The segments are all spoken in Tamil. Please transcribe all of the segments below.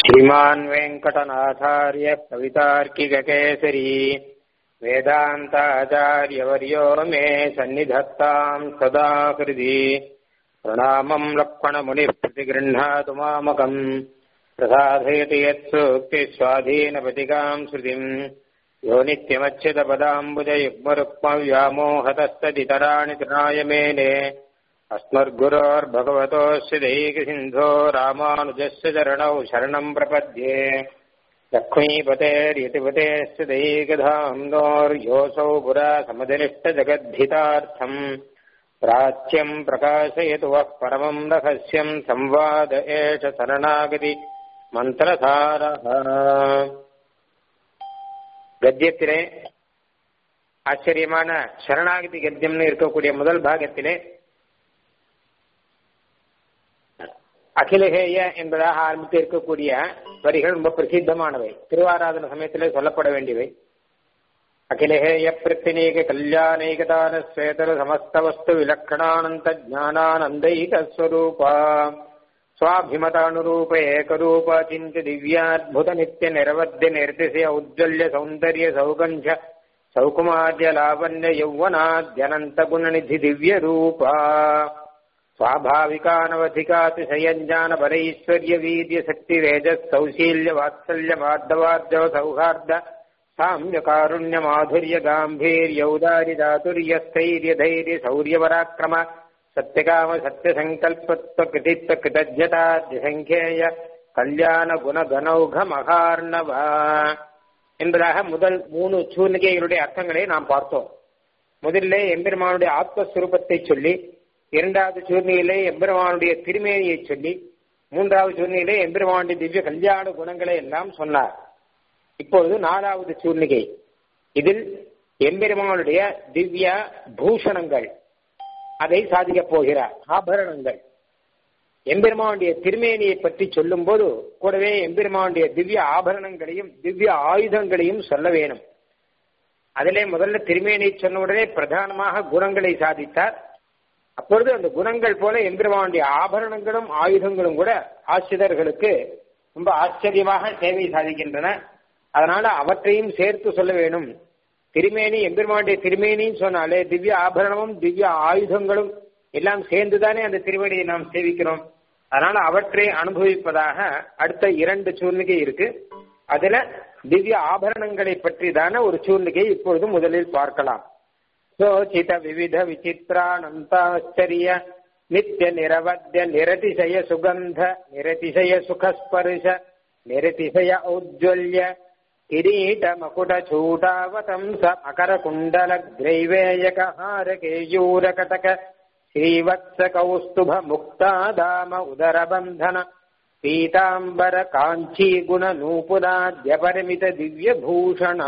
श्रीमान् वेङ्कटनाथार्य कवितार्किककेसरी वेदान्ताचार्यवर्यो मे सन्निधत्ताम् सदा हृदि प्रणामम् लक्ष्मणमुनिः प्रतिगृह्णातु मामकम् प्रसाधयति यत्सूक्तिस्वाधीनपतिकाम् श्रुतिम् यो नित्यमच्युतपदाम्बुजयुग्मरुक्मव्यामोहतस्तदितराणि तृणाय मेने अस्मद्गुरोर्भगवतोऽस्य दैकसिन्धो रामानुजस्य चरणौ शरणम् प्रपद्ये लक्ष्मीपतेर्यतिपतेस्य दैकधाम्नोर्योऽसौ पुरा समदिनिष्टजगद्धितार्थम् प्राच्यम् प्रकाशयतु वः परमम् रहस्यम् संवाद एष शरणागति மந்திரசாரः கத்தியத்திலே ஆச்சரியமான சரணாகதி கத்தியம்னு இருக்கக்கூடிய முதல் பாகத்திலே அகிலகேய என்பதாக ஆரம்பித்து இருக்கக்கூடிய வரிகள் ரொம்ப பிரசித்தமானவை திருவாராதன சமயத்திலே சொல்லப்பட வேண்டியவை அகிலகேய பிரத்தினேக கல்யாணேகதான ஸ்வேதர சமஸ்த வஸ்து விலக்கணானந்த ஜானானந்தைக ஸ்வரூபா स्वाभिमतानुरूप एकरूप चिन्त्य दिव्याद्भुत नित्य निरवध्य निर्दिशय औज्ज्वल्य सौन्दर्य सौगन्ध सौकुमार्य लावण्य यौवनाद्यनन्त गुणनिधि दिव्य रूपा स्वाभाविकानवधिकातिशयञ्जान परैश्वर्य वीर्य शक्ति रेजः सौशील्य वात्सल्य मार्दवार्जव सौहार्द साम्य कारुण्य माधुर्य गाम्भीर्यौदारि चातुर्य स्थैर्य धैर्य शौर्य पराक्रम சத்தியகாம சத்திய சங்கல்பத்துவ கிருதித்துவ கிருதஜதாத்யசங்கேய கல்யாண குண கனௌக மகார்ணவா என்பதாக முதல் மூணு சூர்ணிகைகளுடைய அர்த்தங்களை நாம் பார்த்தோம் முதல்ல எம்பெருமானுடைய ஆத்மஸ்வரூபத்தை சொல்லி இரண்டாவது சூர்ணியிலே எம்பெருமானுடைய திருமேனியை சொல்லி மூன்றாவது சூர்ணியிலே எம்பெருமானுடைய திவ்ய கல்யாண குணங்களை எல்லாம் சொன்னார் இப்பொழுது நாலாவது சூர்ணிகை இதில் எம்பெருமானுடைய திவ்ய பூஷணங்கள் அதை சாதிக்கப் போகிறார் ஆபரணங்கள் எம்பெருமானுடைய திருமேனியை பற்றி சொல்லும் போது கூடவே எம்பெருமானுடைய திவ்ய ஆபரணங்களையும் திவ்ய ஆயுதங்களையும் சொல்ல வேணும் அதிலே முதல்ல திருமேனியை சொன்ன உடனே பிரதானமாக குணங்களை சாதித்தார் அப்பொழுது அந்த குணங்கள் போல எம்பெருமானுடைய ஆபரணங்களும் ஆயுதங்களும் கூட ஆசிரியர்களுக்கு ரொம்ப ஆச்சரியமாக சேவை சாதிக்கின்றன அதனால அவற்றையும் சேர்த்து சொல்ல வேணும் திருமேனி எம்பெருமானுடைய திருமேனின்னு சொன்னாலே திவ்ய ஆபரணமும் திவ்ய ஆயுதங்களும் எல்லாம் சேர்ந்துதானே அந்த திருவடியை நாம் சேவிக்கிறோம் அதனால அவற்றை அனுபவிப்பதாக அடுத்த இரண்டு சூழ்நிலை இருக்கு அதுல திவ்ய ஆபரணங்களை பற்றி தானே ஒரு சூழ்நிலை இப்பொழுது முதலில் பார்க்கலாம் சோசித விவித விசித்திரானந்தாச்சரிய நித்திய நிரவத்திய நிரதிசய சுகந்த நிரதிசய சுகஸ்பர்ஷ நிரதிசய ஔஜ்வல்ய किरीट मकुट चूटावतंस मकर कुण्डल ग्रैवेयक हार केयूरकटक श्रीवत्स कौस्तुभ मुक्तादाम उदरबन्धन पीताम्बर काञ्ची गुण நூபுராத்யபரிமித திவ்ய பூஷணா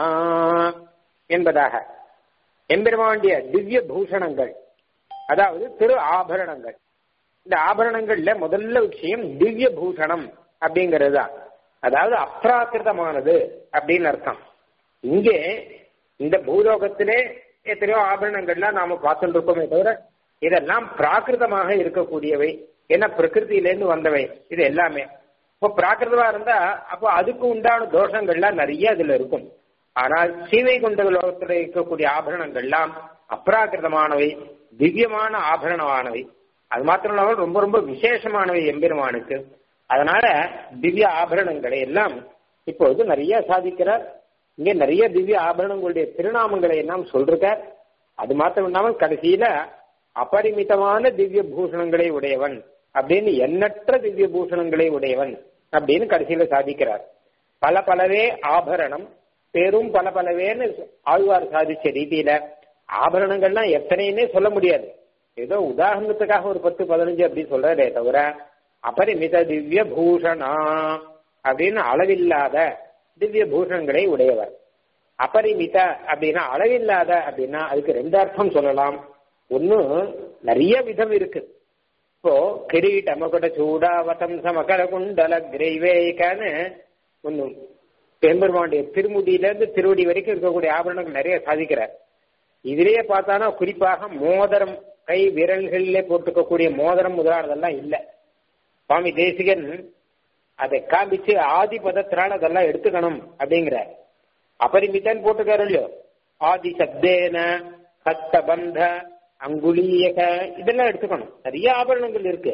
என்பதாக எம்பெருமாண்டிய திவ்ய பூஷணங்கள் அதாவது திரு ஆபரணங்கள் இந்த ஆபரணங்கள்ல முதல்ல விஷயம் திவ்ய பூஷணம் அப்படிங்கிறது தான் அதாவது அப்ராக்கிருதமானது அப்படின்னு அர்த்தம் இங்கே இந்த பூலோகத்திலே எத்தனையோ ஆபரணங்கள்லாம் நாம பார்த்துட்டு இருக்கோமே தவிர இதெல்லாம் பிராகிருதமாக இருக்கக்கூடியவை ஏன்னா பிரகிருத்திலேருந்து வந்தவை இது எல்லாமே இப்போ பிராகிருதமா இருந்தா அப்போ அதுக்கு உண்டான தோஷங்கள்லாம் நிறைய அதுல இருக்கும் ஆனால் சீவை கொண்ட லோகத்தில் இருக்கக்கூடிய ஆபரணங்கள்லாம் அப்ராகிருதமானவை திவ்யமான ஆபரணமானவை அது மாத்திரம் இல்லாமல் ரொம்ப ரொம்ப விசேஷமானவை எம்பெருமானுக்கு அதனால திவ்ய ஆபரணங்களை எல்லாம் இப்பொழுது நிறைய சாதிக்கிறார் இங்க நிறைய திவ்ய ஆபரணங்களுடைய திருநாமங்களை எல்லாம் சொல்றார் அது மாத்திரம் இல்லாமல் கடைசியில அபரிமிதமான திவ்ய பூஷணங்களை உடையவன் அப்படின்னு எண்ணற்ற திவ்ய பூஷணங்களை உடையவன் அப்படின்னு கடைசியில சாதிக்கிறார் பல பலவே ஆபரணம் பேரும் பல பலவேன்னு ஆழ்வார் சாதிச்ச ரீதியில ஆபரணங்கள்லாம் எத்தனைன்னே சொல்ல முடியாது ஏதோ உதாரணத்துக்காக ஒரு பத்து பதினஞ்சு அப்படின்னு சொல்றதே தவிர அபரிமித திவ்ய பூஷணா அப்படின்னு அளவில்லாத திவ்ய பூஷணங்களை உடையவர் அபரிமித அப்படின்னா அளவில்லாத அப்படின்னா அதுக்கு ரெண்டு அர்த்தம் சொல்லலாம் ஒன்னு நிறைய விதம் இருக்கு இப்போ கிரீட மகுட சூடாவதம் சமகர குண்டல கிரைவேகான்னு ஒன்னு பெரும்பெருமானுடைய திருமுடியில இருந்து திருவடி வரைக்கும் இருக்கக்கூடிய ஆபரணங்கள் நிறைய சாதிக்கிறார் இதுலயே பார்த்தானா குறிப்பாக மோதிரம் கை விரல்களிலே போட்டுக்கக்கூடிய மோதிரம் முதலானதெல்லாம் இல்லை சுவாமி தேசிகன் அதை காமிச்சு ஆதி பதத்தினால அதெல்லாம் எடுத்துக்கணும் அப்படிங்கிற அபரிமிதன் போட்டுக்காரு இல்லையோ ஆதி சப்தேன ஹஸ்த பந்த அங்குலீயக இதெல்லாம் எடுத்துக்கணும் நிறைய ஆபரணங்கள் இருக்கு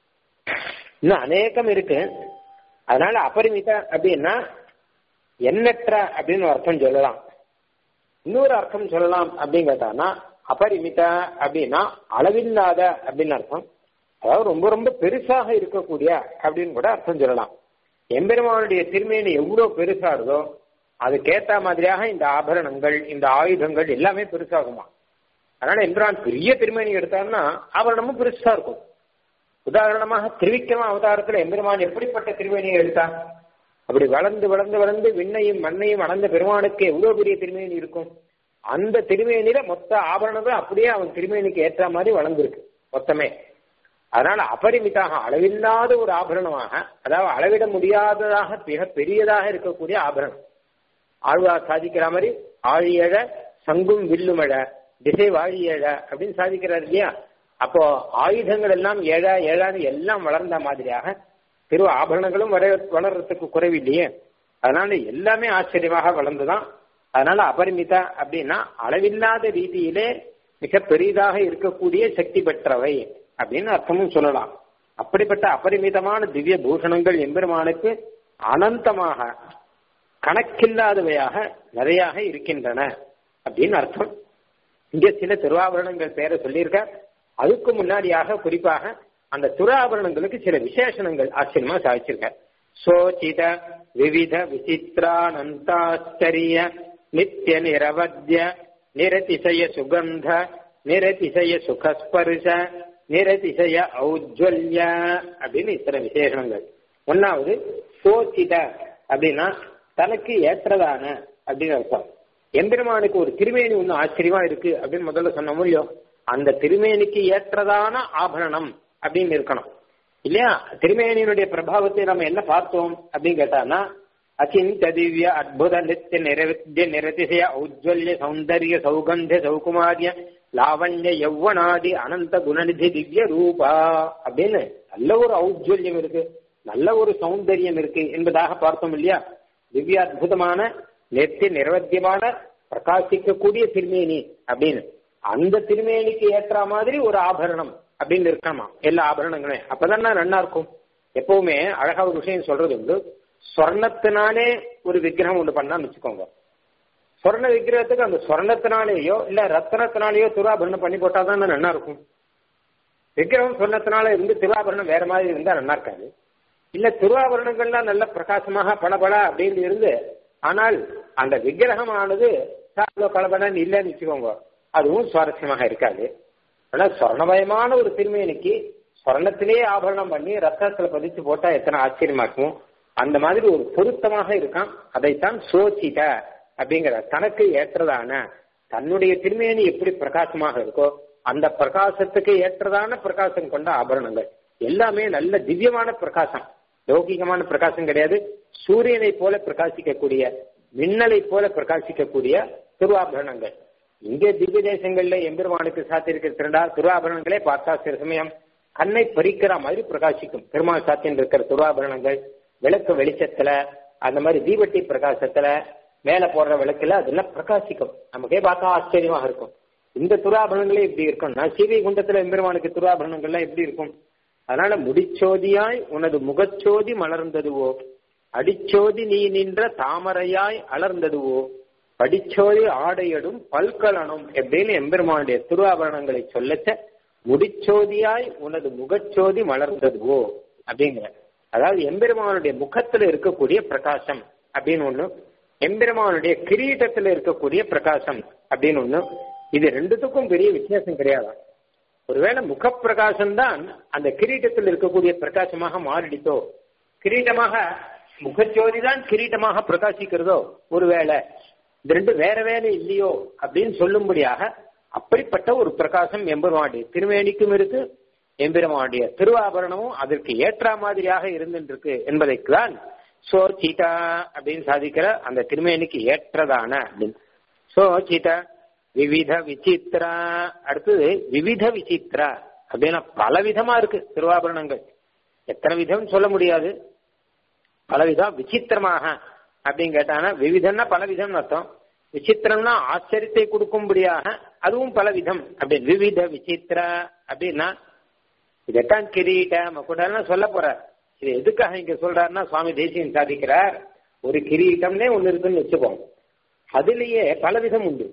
இன்னும் அநேகம் இருக்கு அதனால அபரிமித அப்படின்னா எண்ணற்ற அப்படின்னு ஒரு அர்த்தம் சொல்லலாம் இன்னொரு அர்த்தம் சொல்லலாம் அப்படின்னு கேட்டானா அபரிமித அப்படின்னா அளவில்லாத அப்படின்னு அர்த்தம் அதாவது ரொம்ப ரொம்ப பெருசாக இருக்கக்கூடிய அப்படின்னு கூட அர்த்தம் சொல்லலாம் எம்பெருமானுடைய திருமேனி எவ்வளவு பெருசா இருந்தோ அதுக்கேத்த மாதிரியாக இந்த ஆபரணங்கள் இந்த ஆயுதங்கள் எல்லாமே பெருசாகுமா அதனால எம்பிரான் பெரிய திருமேனி எடுத்தான்னா ஆபரணமும் பெருசா இருக்கும் உதாரணமாக திருவிக்கிரம அவதாரத்துல எம்பெருமான் எப்படிப்பட்ட திருமேனியை எடுத்தான் அப்படி வளர்ந்து வளர்ந்து வளர்ந்து விண்ணையும் மண்ணையும் அடர்ந்த பெருமானுக்கு எவ்வளவு பெரிய திருமேனி இருக்கும் அந்த திருமேனியில மொத்த ஆபரணங்கள் அப்படியே அவன் திருமேனிக்கு ஏற்ற மாதிரி வளர்ந்துருக்கு மொத்தமே அதனால அபரிமிதாக அளவில்லாத ஒரு ஆபரணமாக அதாவது அளவிட முடியாததாக மிக பெரியதாக இருக்கக்கூடிய ஆபரணம் ஆழ்வார் சாதிக்கிற மாதிரி ஆழியழ சங்கும் வில்லுமழ திசை வாழியழ அப்படின்னு சாதிக்கிறார் இல்லையா அப்போ ஆயுதங்கள் எல்லாம் ஏழா ஏழான்னு எல்லாம் வளர்ந்த மாதிரியாக திரு ஆபரணங்களும் வர வளர்றதுக்கு குறைவில்லையே அதனால எல்லாமே ஆச்சரியமாக வளர்ந்துதான் அதனால அபரிமிதா அப்படின்னா அளவில்லாத ரீதியிலே மிக பெரிதாக இருக்கக்கூடிய சக்தி பெற்றவை அப்படின்னு அர்த்தமும் சொல்லலாம் அப்படிப்பட்ட அபரிமிதமான திவ்ய பூஷணங்கள் எம்பெருமானுக்கு அனந்தமாக கணக்கில்லாதவையாக நிறையாக இருக்கின்றன அப்படின்னு அர்த்தம் இங்க சில திருவாபரணங்கள் பேரை சொல்லியிருக்க அதுக்கு முன்னாடியாக குறிப்பாக அந்த துராபரணங்களுக்கு சில விசேஷணங்கள் ஆச்சரியமா சாதிச்சிருக்க சோசித விவித விசித்ரானந்தாச்சரிய நித்திய நிரவத்திய நிரதிசய சுகந்த நிரதிசய சுகஸ்பர்ஷ நிரதிசய ஔஜ்வல்ய அப்படின்னு இத்தனை விசேஷணங்கள் ஒன்னாவது சோசித அப்படின்னா தனக்கு ஏற்றதான அப்படின்னு அர்த்தம் எம்பெருமானுக்கு ஒரு திருமேனி ஒண்ணு ஆச்சரியமா இருக்கு அப்படின்னு முதல்ல சொன்ன முடியும் அந்த திருமேனிக்கு ஏற்றதான ஆபரணம் அப்படின்னு இருக்கணும் இல்லையா திருமேனியினுடைய பிரபாவத்தை நம்ம என்ன பார்த்தோம் அப்படின்னு கேட்டான்னா அச்சிந்த திவ்ய அத்புத நித்திய நிரவித்ய நிரதிசய ஔஜ்வல்ய சௌந்தர்ய சௌகந்திய சௌகுமாரிய லாவண்ய யௌவனாதி அனந்த குணநிதி திவ்ய ரூபா அப்படின்னு நல்ல ஒரு ஔஜ்வல்யம் இருக்கு நல்ல ஒரு சௌந்தரியம் இருக்கு என்பதாக பார்த்தோம் இல்லையா திவ்ய அற்புதமான நெத்தி நிரவத்தியமான பிரகாசிக்கக்கூடிய திருமேனி அப்படின்னு அந்த திருமேனிக்கு ஏற்ற மாதிரி ஒரு ஆபரணம் அப்படின்னு இருக்கணுமா எல்லா ஆபரணங்களுமே அப்பதான் நல்லா இருக்கும் எப்பவுமே அழகா ஒரு விஷயம் சொல்றது உண்டு சொர்ணத்தினாலே ஒரு விக்கிரகம் ஒன்று பண்ணான்னு வச்சுக்கோங்க சொர்ண விக்கிரகத்துக்கு அந்த சொர்ணத்தினாலேயோ இல்ல ரத்தனத்தினாலேயோ துராபரணம் பண்ணி போட்டாதான் நல்லா இருக்கும் விக்கிரகம் சொர்ணத்தினால இருந்து திருவாபரணம் வேற மாதிரி இருந்தா நல்லா இருக்காது இல்ல திருவாபரணங்கள்லாம் நல்ல பிரகாசமாக பளபள அப்படின்னு இருந்து ஆனால் அந்த விக்கிரகமானது பளபளன்னு இல்லைன்னு வச்சுக்கோங்க அதுவும் சுவாரஸ்யமாக இருக்காது ஆனா சொர்ணமயமான ஒரு திருமேனிக்கு சொர்ணத்திலேயே ஆபரணம் பண்ணி ரத்தத்துல பதிச்சு போட்டா எத்தனை ஆச்சரியமா இருக்கும் அந்த மாதிரி ஒரு பொருத்தமாக இருக்கான் அதைத்தான் சோச்சித அப்படிங்கிற தனக்கு ஏற்றதான தன்னுடைய திருமேனி எப்படி பிரகாசமாக இருக்கோ அந்த பிரகாசத்துக்கு ஏற்றதான பிரகாசம் கொண்ட ஆபரணங்கள் எல்லாமே நல்ல திவ்யமான பிரகாசம் லௌகிகமான பிரகாசம் கிடையாது சூரியனை போல பிரகாசிக்கக்கூடிய மின்னலை போல பிரகாசிக்கக்கூடிய திருவாபரணங்கள் இங்கே திவ்ய தேசங்கள்ல எம்பெருமானுக்கு சாத்தியிருக்கிற திரண்டா திருவாபரணங்களே பார்த்தா சில சமயம் கண்ணை பறிக்கிற மாதிரி பிரகாசிக்கும் பெருமாள் சாத்தின் இருக்கிற திருவாபரணங்கள் விளக்கு வெளிச்சத்துல அந்த மாதிரி தீபட்டி பிரகாசத்துல மேல போடுற விளக்குல அதெல்லாம் பிரகாசிக்கும் நமக்கே பார்த்தா ஆச்சரியமாக இருக்கும் இந்த துராபரணங்களே இப்படி இருக்கும்னா சீவை குண்டத்துல எம்பெருமானுக்கு துராபரணங்கள்லாம் எப்படி இருக்கும் அதனால முடிச்சோதியாய் உனது முகச்சோதி மலர்ந்ததுவோ அடிச்சோதி நீ நின்ற தாமரையாய் அலர்ந்ததுவோ படிச்சோதி ஆடையடும் பல்கலனும் எப்படின்னு எம்பெருமானுடைய திருவாபரணங்களை சொல்லச்ச முடிச்சோதியாய் உனது முகச்சோதி மலர்ந்ததுவோ அப்படிங்கிற அதாவது எம்பெருமானுடைய முகத்துல இருக்கக்கூடிய பிரகாசம் அப்படின்னு ஒண்ணு எம்பெருமானுடைய கிரீட்டத்துல இருக்கக்கூடிய பிரகாசம் அப்படின்னு ஒண்ணு இது ரெண்டுத்துக்கும் பெரிய வித்தியாசம் கிடையாது ஒருவேளை முகப்பிரகாசம் தான் அந்த கிரீட்டத்தில் இருக்கக்கூடிய பிரகாசமாக மாறிடித்தோ கிரீட்டமாக முகச்சோதி தான் கிரீட்டமாக பிரகாசிக்கிறதோ ஒருவேளை இது ரெண்டு வேற வேலை இல்லையோ அப்படின்னு சொல்லும்படியாக அப்படிப்பட்ட ஒரு பிரகாசம் எம்பெருமானுடைய திருமேனிக்கும் இருக்கு எம்பெருமானுடைய திருவாபரணமும் அதற்கு ஏற்ற மாதிரியாக இருந்துருக்கு என்பதைத்தான் சோர்ச்சிதா அப்படின்னு சாதிக்கிற அந்த திருமேனிக்கு ஏற்றதான அப்படின்னு சோர்ச்சிதா விவித விசித்ரா அடுத்தது விவித விசித்ரா அப்படின்னா பல விதமா இருக்கு திருவாபரணங்கள் எத்தனை விதம் சொல்ல முடியாது பலவிதம் விசித்திரமாக அப்படின்னு கேட்டானா விவிதம்னா பலவிதம் அர்த்தம் விசித்திரம்னா ஆச்சரியத்தை கொடுக்கும்படியாக அதுவும் பலவிதம் அப்படி விவித விசித்திர அப்படின்னா இதைத்தான் கிரீட மக்குடெல்லாம் சொல்ல போறார் இது எதுக்காக இங்க சொல்றாருன்னா சுவாமி தேசியம் சாதிக்கிறார் ஒரு கிரீட்டம்னே ஒண்ணு இருக்குன்னு வச்சுப்போம் அதுலயே பலவிதம் உண்டு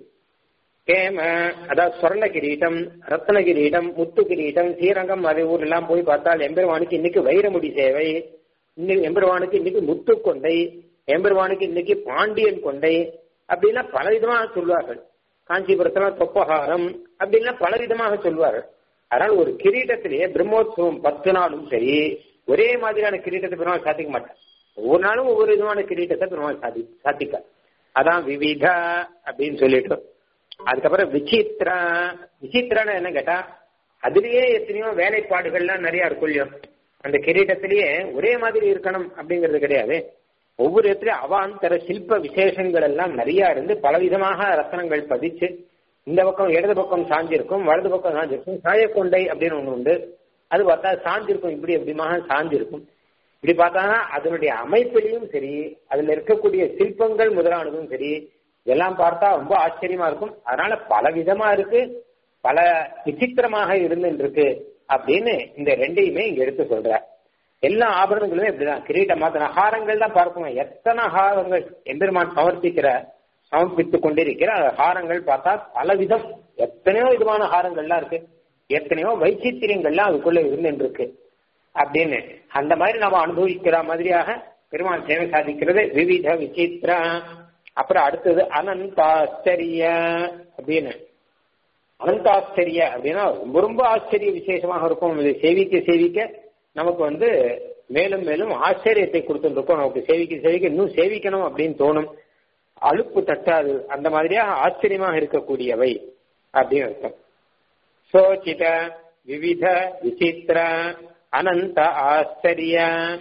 கேம அதாவது சொர்ண கிரீட்டம் ரத்ன கிரீடம் முத்து கிரீட்டம் ஸ்ரீரங்கம் அது ஊர்லாம் போய் பார்த்தால் எம்பெருமானுக்கு இன்னைக்கு வைரமுடி சேவை இன்னைக்கு எம்பெருமானுக்கு இன்னைக்கு முத்து கொண்டை எம்பெருமானுக்கு இன்னைக்கு பாண்டியன் கொண்டை அப்படின்னா பலவிதமாக சொல்வார்கள் காஞ்சிபுரத்துல தொப்பகாரம் அப்படின்னா பலவிதமாக சொல்வார்கள் அதனால் ஒரு கிரீட்டத்திலேயே பிரம்மோத்சவம் பத்து நாளும் சரி ஒரே மாதிரியான கிரீட்டத்தை பெருமாள் சாதிக்க மாட்டார் ஒவ்வொரு நாளும் ஒவ்வொரு விதமான கிரீட்டத்தை பெருமாள் சாதி சாதிக்க அதான் விவித அப்படின்னு சொல்லிட்டு அதுக்கப்புறம் விசித்திரா விசித்திரான என்ன கேட்டா அதுலயே எத்தனையோ வேலைப்பாடுகள்லாம் நிறைய இருக்கும் இல்லையோ அந்த கிரீட்டத்திலேயே ஒரே மாதிரி இருக்கணும் அப்படிங்கிறது கிடையாது ஒவ்வொரு இடத்துலயும் அவாந்தர சில்ப விசேஷங்கள் எல்லாம் நிறைய இருந்து பலவிதமாக ரத்தனங்கள் பதிச்சு இந்த பக்கம் இடது பக்கம் சாஞ்சிருக்கும் வலது பக்கம் சாஞ்சிருக்கும் சாயக்கொண்டை அப்படின்னு ஒண்ணு உண்டு அது பார்த்தா சாஞ்சிருக்கும் இப்படி எப்படிமாக சாஞ்சிருக்கும் இப்படி பார்த்தாங்கன்னா அதனுடைய அமைப்பிலையும் சரி அதுல இருக்கக்கூடிய சிற்பங்கள் முதலானதும் சரி இதெல்லாம் பார்த்தா ரொம்ப ஆச்சரியமா இருக்கும் அதனால பல விதமா இருக்கு பல விசித்திரமாக இருந்துட்டு இருக்கு அப்படின்னு இந்த ரெண்டையுமே இங்க எடுத்து சொல்ற எல்லா ஆபரணங்களுமே இப்படிதான் கிரீட்டம் மாத்தின ஹாரங்கள் தான் பார்க்கணும் எத்தனை ஹாரங்கள் எம்பெருமான் சமர்ப்பிக்கிற சமர்ப்பித்துக் கொண்டிருக்கிற ஹாரங்கள் பார்த்தா பல விதம் எத்தனையோ விதமான ஹாரங்கள்லாம் இருக்கு எத்தனையோ வைச்சித்திரியங்கள்லாம் அதுக்குள்ள இருந்துட்டு இருக்கு அப்படின்னு அந்த மாதிரி நாம அனுபவிக்கிற மாதிரியாக பெருமான் சேவை சாதிக்கிறது விவித விசித்திர அப்புறம் அடுத்தது அனந்தாச்சரிய அப்படின்னு அனந்தாச்சரிய அப்படின்னா ரொம்ப ரொம்ப ஆச்சரிய விசேஷமாக இருக்கும் இது சேவிக்க சேவிக்க நமக்கு வந்து மேலும் மேலும் ஆச்சரியத்தை கொடுத்துட்டு இருக்கோம் நமக்கு சேவிக்க சேவிக்க இன்னும் சேவிக்கணும் அப்படின்னு தோணும் அலுப்பு தட்டாது அந்த மாதிரியாக ஆச்சரியமாக இருக்கக்கூடியவை அப்படின்னு அர்த்தம் சோச்சித விவித விசித்திர அனந்த ஆச்சரிய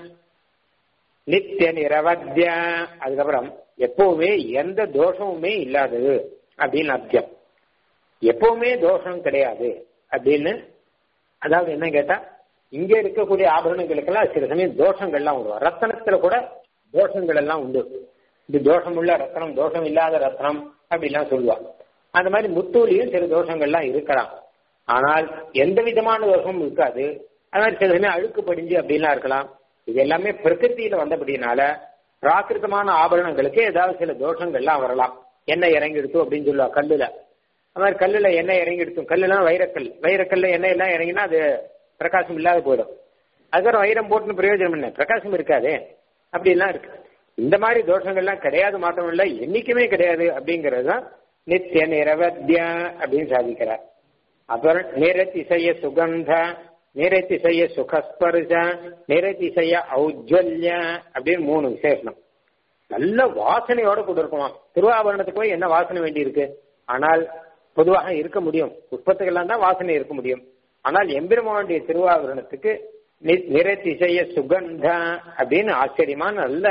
நித்திய நிரவத்திய அதுக்கப்புறம் எப்பவுமே எந்த தோஷமுமே இல்லாதது அப்படின்னு அர்த்தம் எப்பவுமே தோஷம் கிடையாது அப்படின்னு அதாவது என்ன கேட்டா இங்க இருக்கக்கூடிய ஆபரணங்களுக்கெல்லாம் சில சமயம் தோஷங்கள்லாம் உண்டு ரத்தனத்துல கூட தோஷங்கள் எல்லாம் உண்டு இது தோஷம் உள்ள ரத்தனம் தோஷம் இல்லாத ரத்தனம் அப்படிலாம் சொல்லுவாங்க அந்த மாதிரி முத்தூலியும் சில தோஷங்கள்லாம் இருக்கலாம் ஆனால் எந்த விதமான தோஷமும் இருக்காது அது மாதிரி சில சமயம் அழுக்கு படிஞ்சு அப்படின்லாம் இருக்கலாம் இது எல்லாமே பிரகிருத்தியில வந்தபடினால பிராகிருத்தமான ஆபரணங்களுக்கு ஏதாவது சில தோஷங்கள்லாம் வரலாம் எண்ணெய் இறங்கிடுத்து அப்படின்னு சொல்லுவா கல்லுல அது மாதிரி கல்லுல எண்ணெய் இறங்கிடுத்தும் கல்லுலாம் வைரக்கல் வைரக்கல்ல எண்ணெய் எல்லாம் இறங்கினா அது பிரகாசம் இல்லாத போயிடும் அதுக்கப்புறம் வைரம் போட்டுன்னு பிரயோஜனம் என்ன பிரகாசம் இருக்காது அப்படிலாம் இருக்கு இந்த மாதிரி தோஷங்கள்லாம் கிடையாது மாத்திரம் இல்ல என்னைக்குமே கிடையாது அப்படிங்கிறது தான் நித்திய நிரவத்திய அப்படின்னு சாதிக்கிறார் அப்புறம் நிறத்திசைய சுகந்த நிறத்திசைய சுகஸ்பர்ஷ நிறத்திசைய ஔஜ்வல்ய அப்படின்னு மூணு விசேஷம் நல்ல வாசனையோட கூட இருக்குமா திருவாபரணத்துக்கு போய் என்ன வாசனை வேண்டி இருக்கு ஆனால் பொதுவாக இருக்க முடியும் புஷ்பத்துக்கெல்லாம் தான் வாசனை இருக்க முடியும் ஆனால் எம்பெருமானுடைய திருவாபரணத்துக்கு நிறத்திசைய சுகந்த அப்படின்னு ஆச்சரியமான நல்ல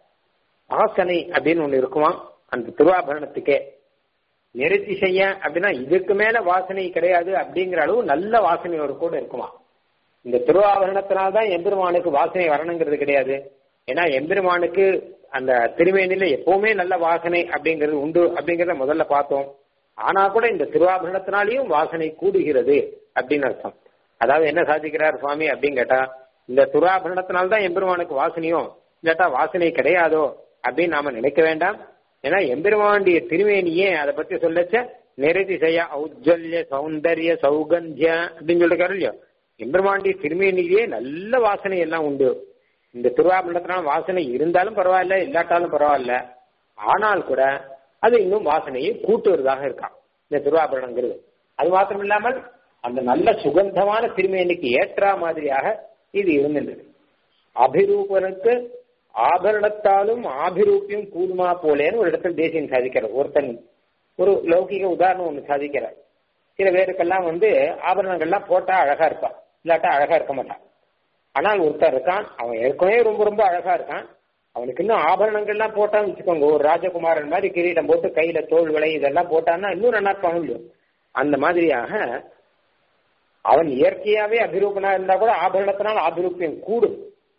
வாசனை அப்படின்னு ஒண்ணு இருக்குமா அந்த திருவாபரணத்துக்கே நிறத்திசைய அப்படின்னா இதுக்கு மேல வாசனை கிடையாது அப்படிங்கிற அளவு நல்ல வாசனையோடு கூட இருக்குமா இந்த திருவாபரணத்தினால்தான் எம்பெருமானுக்கு வாசனை வரணுங்கிறது கிடையாது ஏன்னா எம்பெருமானுக்கு அந்த திருமேனில எப்பவுமே நல்ல வாசனை அப்படிங்கிறது உண்டு அப்படிங்கறத முதல்ல பார்த்தோம் ஆனா கூட இந்த திருவாபரணத்தினாலையும் வாசனை கூடுகிறது அப்படின்னு அர்த்தம் அதாவது என்ன சாதிக்கிறார் சுவாமி அப்படின்னு கேட்டா இந்த துராபரணத்தினால்தான் எம்பெருமானுக்கு வாசனையும் இல்லாட்டா வாசனை கிடையாதோ அப்படின்னு நாம நினைக்க வேண்டாம் ஏன்னா எம்பெருமானுடைய திருமேனியே அதை பத்தி சொல்லச்ச நிறதிசய ஔஜ்வல்ய சௌந்தர்ய சௌகந்திய அப்படின்னு சொல்லிருக்காரு இல்லையோ எம்பெருமானுடைய திருமேனிலேயே நல்ல வாசனை எல்லாம் உண்டு இந்த திருவாபரணத்தினால வாசனை இருந்தாலும் பரவாயில்ல இல்லாட்டாலும் பரவாயில்ல ஆனால் கூட அது இன்னும் வாசனையை கூட்டுவதாக இருக்கான் இந்த திருவாபரணங்கிறது அது மாத்திரம் இல்லாமல் அந்த நல்ல சுகந்தமான திருமேனிக்கு ஏற்றா மாதிரியாக இது இருந்தது அபிரூபனுக்கு ஆபரணத்தாலும் ஆபிரூப்பியும் கூடுமா போலேன்னு ஒரு இடத்துல தேசியம் சாதிக்கிறார் ஒருத்தன் ஒரு லௌகிக உதாரணம் ஒன்று சாதிக்கிறார் சில பேருக்கெல்லாம் வந்து ஆபரணங்கள்லாம் போட்டா அழகா இருப்பான் இல்லாட்டா அழகா இருக்க மாட்டான் ஆனால் ஒருத்தர் இருக்கான் அவன் ஏற்கனவே ரொம்ப ரொம்ப அழகா இருக்கான் அவனுக்கு இன்னும் ஆபரணங்கள்லாம் போட்டான்னு வச்சுக்கோங்க ஒரு ராஜகுமாரன் மாதிரி கிரீடம் போட்டு கையில தோல் விலை இதெல்லாம் போட்டான்னா இன்னும் நல்லா இருப்பாங்க இல்லையோ அந்த மாதிரியாக அவன் இயற்கையாவே அபிரூபனா இருந்தா கூட ஆபரணத்தினால் ஆபிரூப்பியம் கூடும்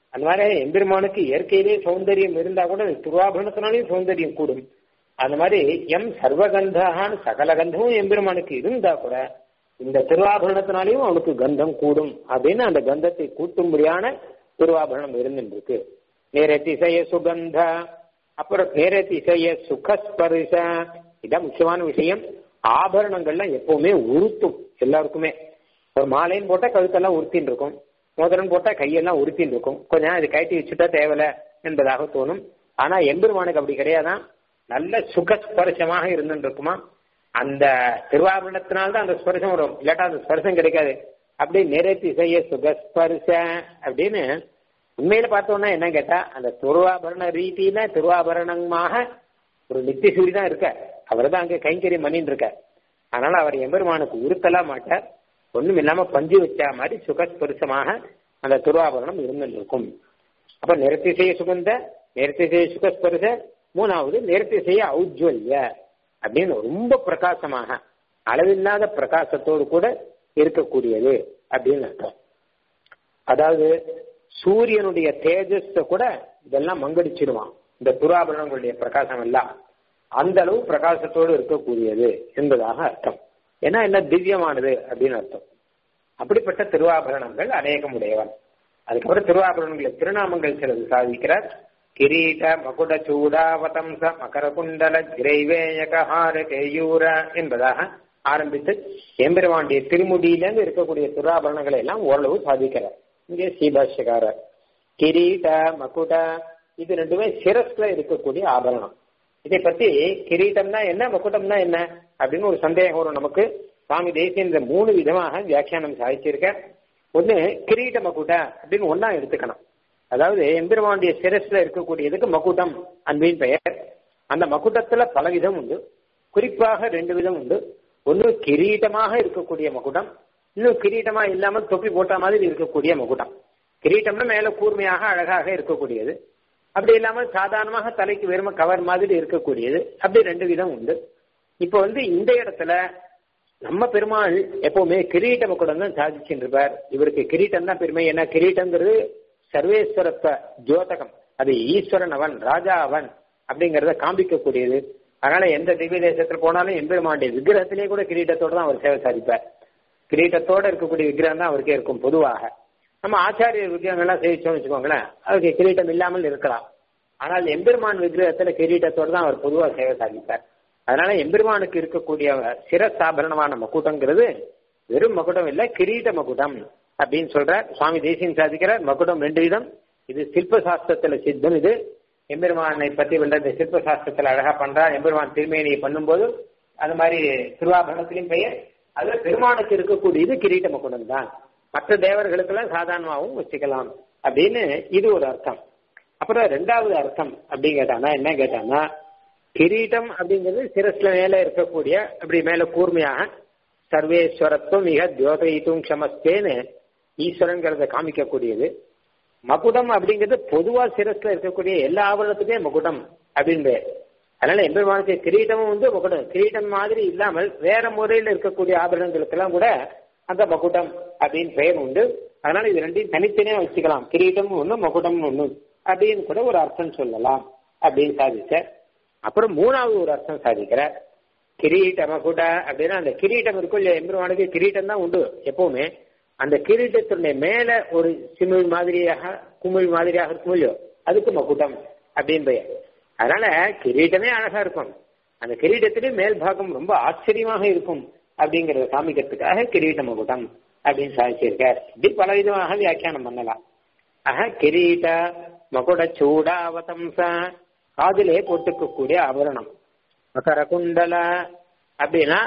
அந்த மாதிரி எம்பெருமானுக்கு இயற்கையிலேயே சௌந்தரியம் இருந்தா கூட திருவாபரணத்தினாலேயும் சௌந்தரியம் கூடும் அந்த மாதிரி எம் சர்வகந்தான்னு சகல கந்தமும் எம்பெருமானுக்கு இருந்தா கூட இந்த திருவாபரணத்தினாலையும் அவனுக்கு கந்தம் கூடும் அப்படின்னு அந்த கந்தத்தை கூட்டும்படியான திருவாபரணம் இருந்துருக்கு நேரத்திசைய சுகந்த அப்புறம் நேரத்திசைய சுகஸ்பரிச இதான் முக்கியமான விஷயம் ஆபரணங்கள்லாம் எப்பவுமே உறுத்தும் எல்லாருக்குமே ஒரு மாலைன்னு போட்டா கழுத்தெல்லாம் உறுத்தின்னு இருக்கும் மோதிரம் போட்டா கையெல்லாம் உறுத்தின்னு இருக்கும் கொஞ்ச நேரம் அது கழட்டி வச்சுட்டா தேவையில்ல என்பதாக தோணும் ஆனா எம்பெருமானுக்கு அப்படி கிடையாதான் நல்ல சுகஸ்பர்சமாக இருந்துட்டு இருக்குமா அந்த திருவாபரணத்தினால்தான் அந்த ஸ்பர்சம் வரும் இல்லாட்டா அந்த ஸ்பர்சம் கிடைக்காது அப்படி நிறைத்தி செய்ய சுகஸ்பர்ச அப்படின்னு உண்மையில பார்த்தோம்னா என்ன கேட்டா அந்த திருவாபரண ரீதியில திருவாபரணமாக ஒரு நித்திய சூரி தான் இருக்க அவர் தான் அங்க கைங்கரியம் பண்ணிட்டு இருக்க அதனால அவர் எம்பெருமானுக்கு உறுத்தலாம் மாட்டார் ஒண்ணும் இல்லாம பஞ்சு வச்சா மாதிரி சுகஸ்பரிசமாக அந்த திருவாபரணம் இருந்துட்டு இருக்கும் அப்ப நிறத்தி செய்ய சுகந்த நிறத்தி செய்ய சுகஸ்பரிச மூணாவது நிறத்தி செய்ய ஔஜ்வல்ய அப்படின்னு ரொம்ப பிரகாசமாக அளவில்லாத பிரகாசத்தோடு கூட இருக்கக்கூடியது அப்படின்னு அர்த்தம் அதாவது சூரியனுடைய தேஜஸ கூட இதெல்லாம் மங்கடிச்சிடுவான் இந்த துராபரணங்களுடைய பிரகாசம் எல்லாம் அந்த அளவு பிரகாசத்தோடு இருக்கக்கூடியது என்பதாக அர்த்தம் ஏன்னா என்ன திவ்யமானது அப்படின்னு அர்த்தம் அப்படிப்பட்ட திருவாபரணங்கள் அநேகம் உடையவன் அதுக்கப்புறம் திருவாபரணங்களை திருநாமங்கள் சிலது சாதிக்கிறார் கிரீட மகுட சூடாவதம்ச மகரகுண்டல கிரைவேயகஹார கேயூர என்பதாக ஆரம்பித்து எம்பெருமாண்டிய திருமுடியிலிருந்து இருக்கக்கூடிய திருவாபரணங்களை எல்லாம் ஓரளவு சாதிக்கிறார் இங்கே ஸ்ரீபாஷ்யக்காரர் கிரீட மகுட இது ரெண்டுமே சிரஸ்ல இருக்கக்கூடிய ஆபரணம் இதை பத்தி கிரீட்டம்னா என்ன மகுட்டம்னா என்ன அப்படின்னு ஒரு சந்தேகம் வரும் நமக்கு சுவாமி தேசியன் இந்த மூணு விதமாக வியாக்கியானம் சாதிச்சிருக்க ஒண்ணு கிரீட மகுட அப்படின்னு ஒன்னா எடுத்துக்கணும் அதாவது எம்பெருமானுடைய சிரஸ்ல இருக்கக்கூடியதுக்கு மகுடம் அன்பின் பெயர் அந்த மகுடத்துல பல விதம் உண்டு குறிப்பாக ரெண்டு விதம் உண்டு ஒன்று கிரீட்டமாக இருக்கக்கூடிய மகுடம் இன்னும் கிரீட்டமா இல்லாமல் தொப்பி போட்ட மாதிரி இருக்கக்கூடிய மகுடம் கிரீட்டம்னா மேல கூர்மையாக அழகாக இருக்கக்கூடியது அப்படி இல்லாமல் சாதாரணமாக தலைக்கு வெறும கவர் மாதிரி இருக்கக்கூடியது அப்படி ரெண்டு விதம் உண்டு இப்போ வந்து இந்த இடத்துல நம்ம பெருமாள் எப்பவுமே கிரீட்ட மகுடம் தான் சாதிச்சுட்டு இருப்பார் இவருக்கு கிரீட்டம் தான் பெருமை ஏன்னா கிரீட்டங்கிறது சர்வேஸ்வரத்துவ ஜோதகம் அது ஈஸ்வரன் அவன் ராஜா அவன் அப்படிங்கறத காண்பிக்கக்கூடியது அதனால எந்த திவ்ய தேசத்துல போனாலும் எம்பெருமானுடைய விக்கிரகத்திலேயே கூட கிரீட்டத்தோட தான் அவர் சேவை சாதிப்பார் கிரீட்டத்தோட இருக்கக்கூடிய விக்கிரகம் தான் அவருக்கே இருக்கும் பொதுவாக நம்ம ஆச்சாரிய விக்கிரகங்கள்லாம் சேவிச்சோம்னு வச்சுக்கோங்களேன் அவருக்கு கிரீட்டம் இல்லாமல் இருக்கலாம் ஆனால் எம்பெருமான் விக்கிரகத்துல கிரீட்டத்தோட தான் அவர் பொதுவாக சேவை சாதிப்பார் அதனால எம்பெருமானுக்கு இருக்கக்கூடிய சிரசாபரணமான மகுடங்கிறது வெறும் மகுடம் இல்ல கிரீட மகுடம் அப்படின்னு சொல்ற சுவாமி தேசியம் சாதிக்கிறார் மகுடம் ரெண்டு விதம் இது சில்ப சாஸ்திரத்துல சித்தம் இது எம்பெருமானை பத்தி உள்ள இந்த சிற்ப சாஸ்திரத்துல அழகா பண்றார் எம்பெருமான் திருமேனியை பண்ணும்போது அது மாதிரி திருவாபரணத்திலையும் பெயர் அதுல பெருமானுக்கு இருக்கக்கூடியது கிரீட்ட மகுடம் தான் மற்ற தேவர்களுக்கெல்லாம் சாதாரணமாகவும் வச்சுக்கலாம் அப்படின்னு இது ஒரு அர்த்தம் அப்புறம் ரெண்டாவது அர்த்தம் அப்படின்னு கேட்டானா என்ன கேட்டானா கிரீட்டம் அப்படிங்கிறது சிரஸ்ல மேல இருக்கக்கூடிய அப்படி மேல கூர்மையாக சர்வேஸ்வரத்துவம் மிக தியோதயித்தும் க்ஷமஸ்தேன்னு ஈஸ்வரங்கிறத காமிக்கக்கூடியது மகுடம் அப்படிங்கிறது பொதுவா சிரஸ்ல இருக்கக்கூடிய எல்லா ஆவரணத்துக்குமே மகுடம் அப்படின்னு அதனால எம்பெருமானுக்கு கிரீட்டமும் வந்து மகுடம் கிரீட்டம் மாதிரி இல்லாமல் வேற முறையில் இருக்கக்கூடிய ஆபரணங்களுக்கெல்லாம் கூட அந்த மகுடம் அப்படின்னு பெயர் உண்டு அதனால இது ரெண்டையும் தனித்தனியா வச்சுக்கலாம் கிரீட்டம் ஒண்ணு மகுடம் ஒண்ணு அப்படின்னு கூட ஒரு அர்த்தம் சொல்லலாம் அப்படின்னு சாதிச்ச அப்புறம் மூணாவது ஒரு அர்த்தம் சாதிக்கிற கிரீட்ட மகுட அப்படின்னா அந்த கிரீட்டம் இருக்கும் இல்லையா எம்பெருமானுக்கு கிரீட்டம் தான் உண்டு எப்பவுமே அந்த கிரீட்டத்தினுடைய மேல ஒரு சிமிழ் மாதிரியாக குமிழ் மாதிரியாக இருக்கும் இல்லையோ அதுக்கு மகுடம் அப்படின்னு பெயர் அதனால கிரீட்டமே அழகா இருக்கும் அந்த கிரீட்டத்திலே மேல் பாகம் ரொம்ப ஆச்சரியமாக இருக்கும் அப்படிங்கறத காமிக்கிறதுக்காக கிரீட்ட மகுடம் அப்படின்னு சாதிச்சிருக்கார் இப்படி பல விதமாக வியாக்கியானம் பண்ணலாம் ஆக கிரீட்ட மகுட சூடாவதம்ச காதிலே போட்டுக்கக்கூடிய ஆபரணம் மகர குண்டல அப்படின்னா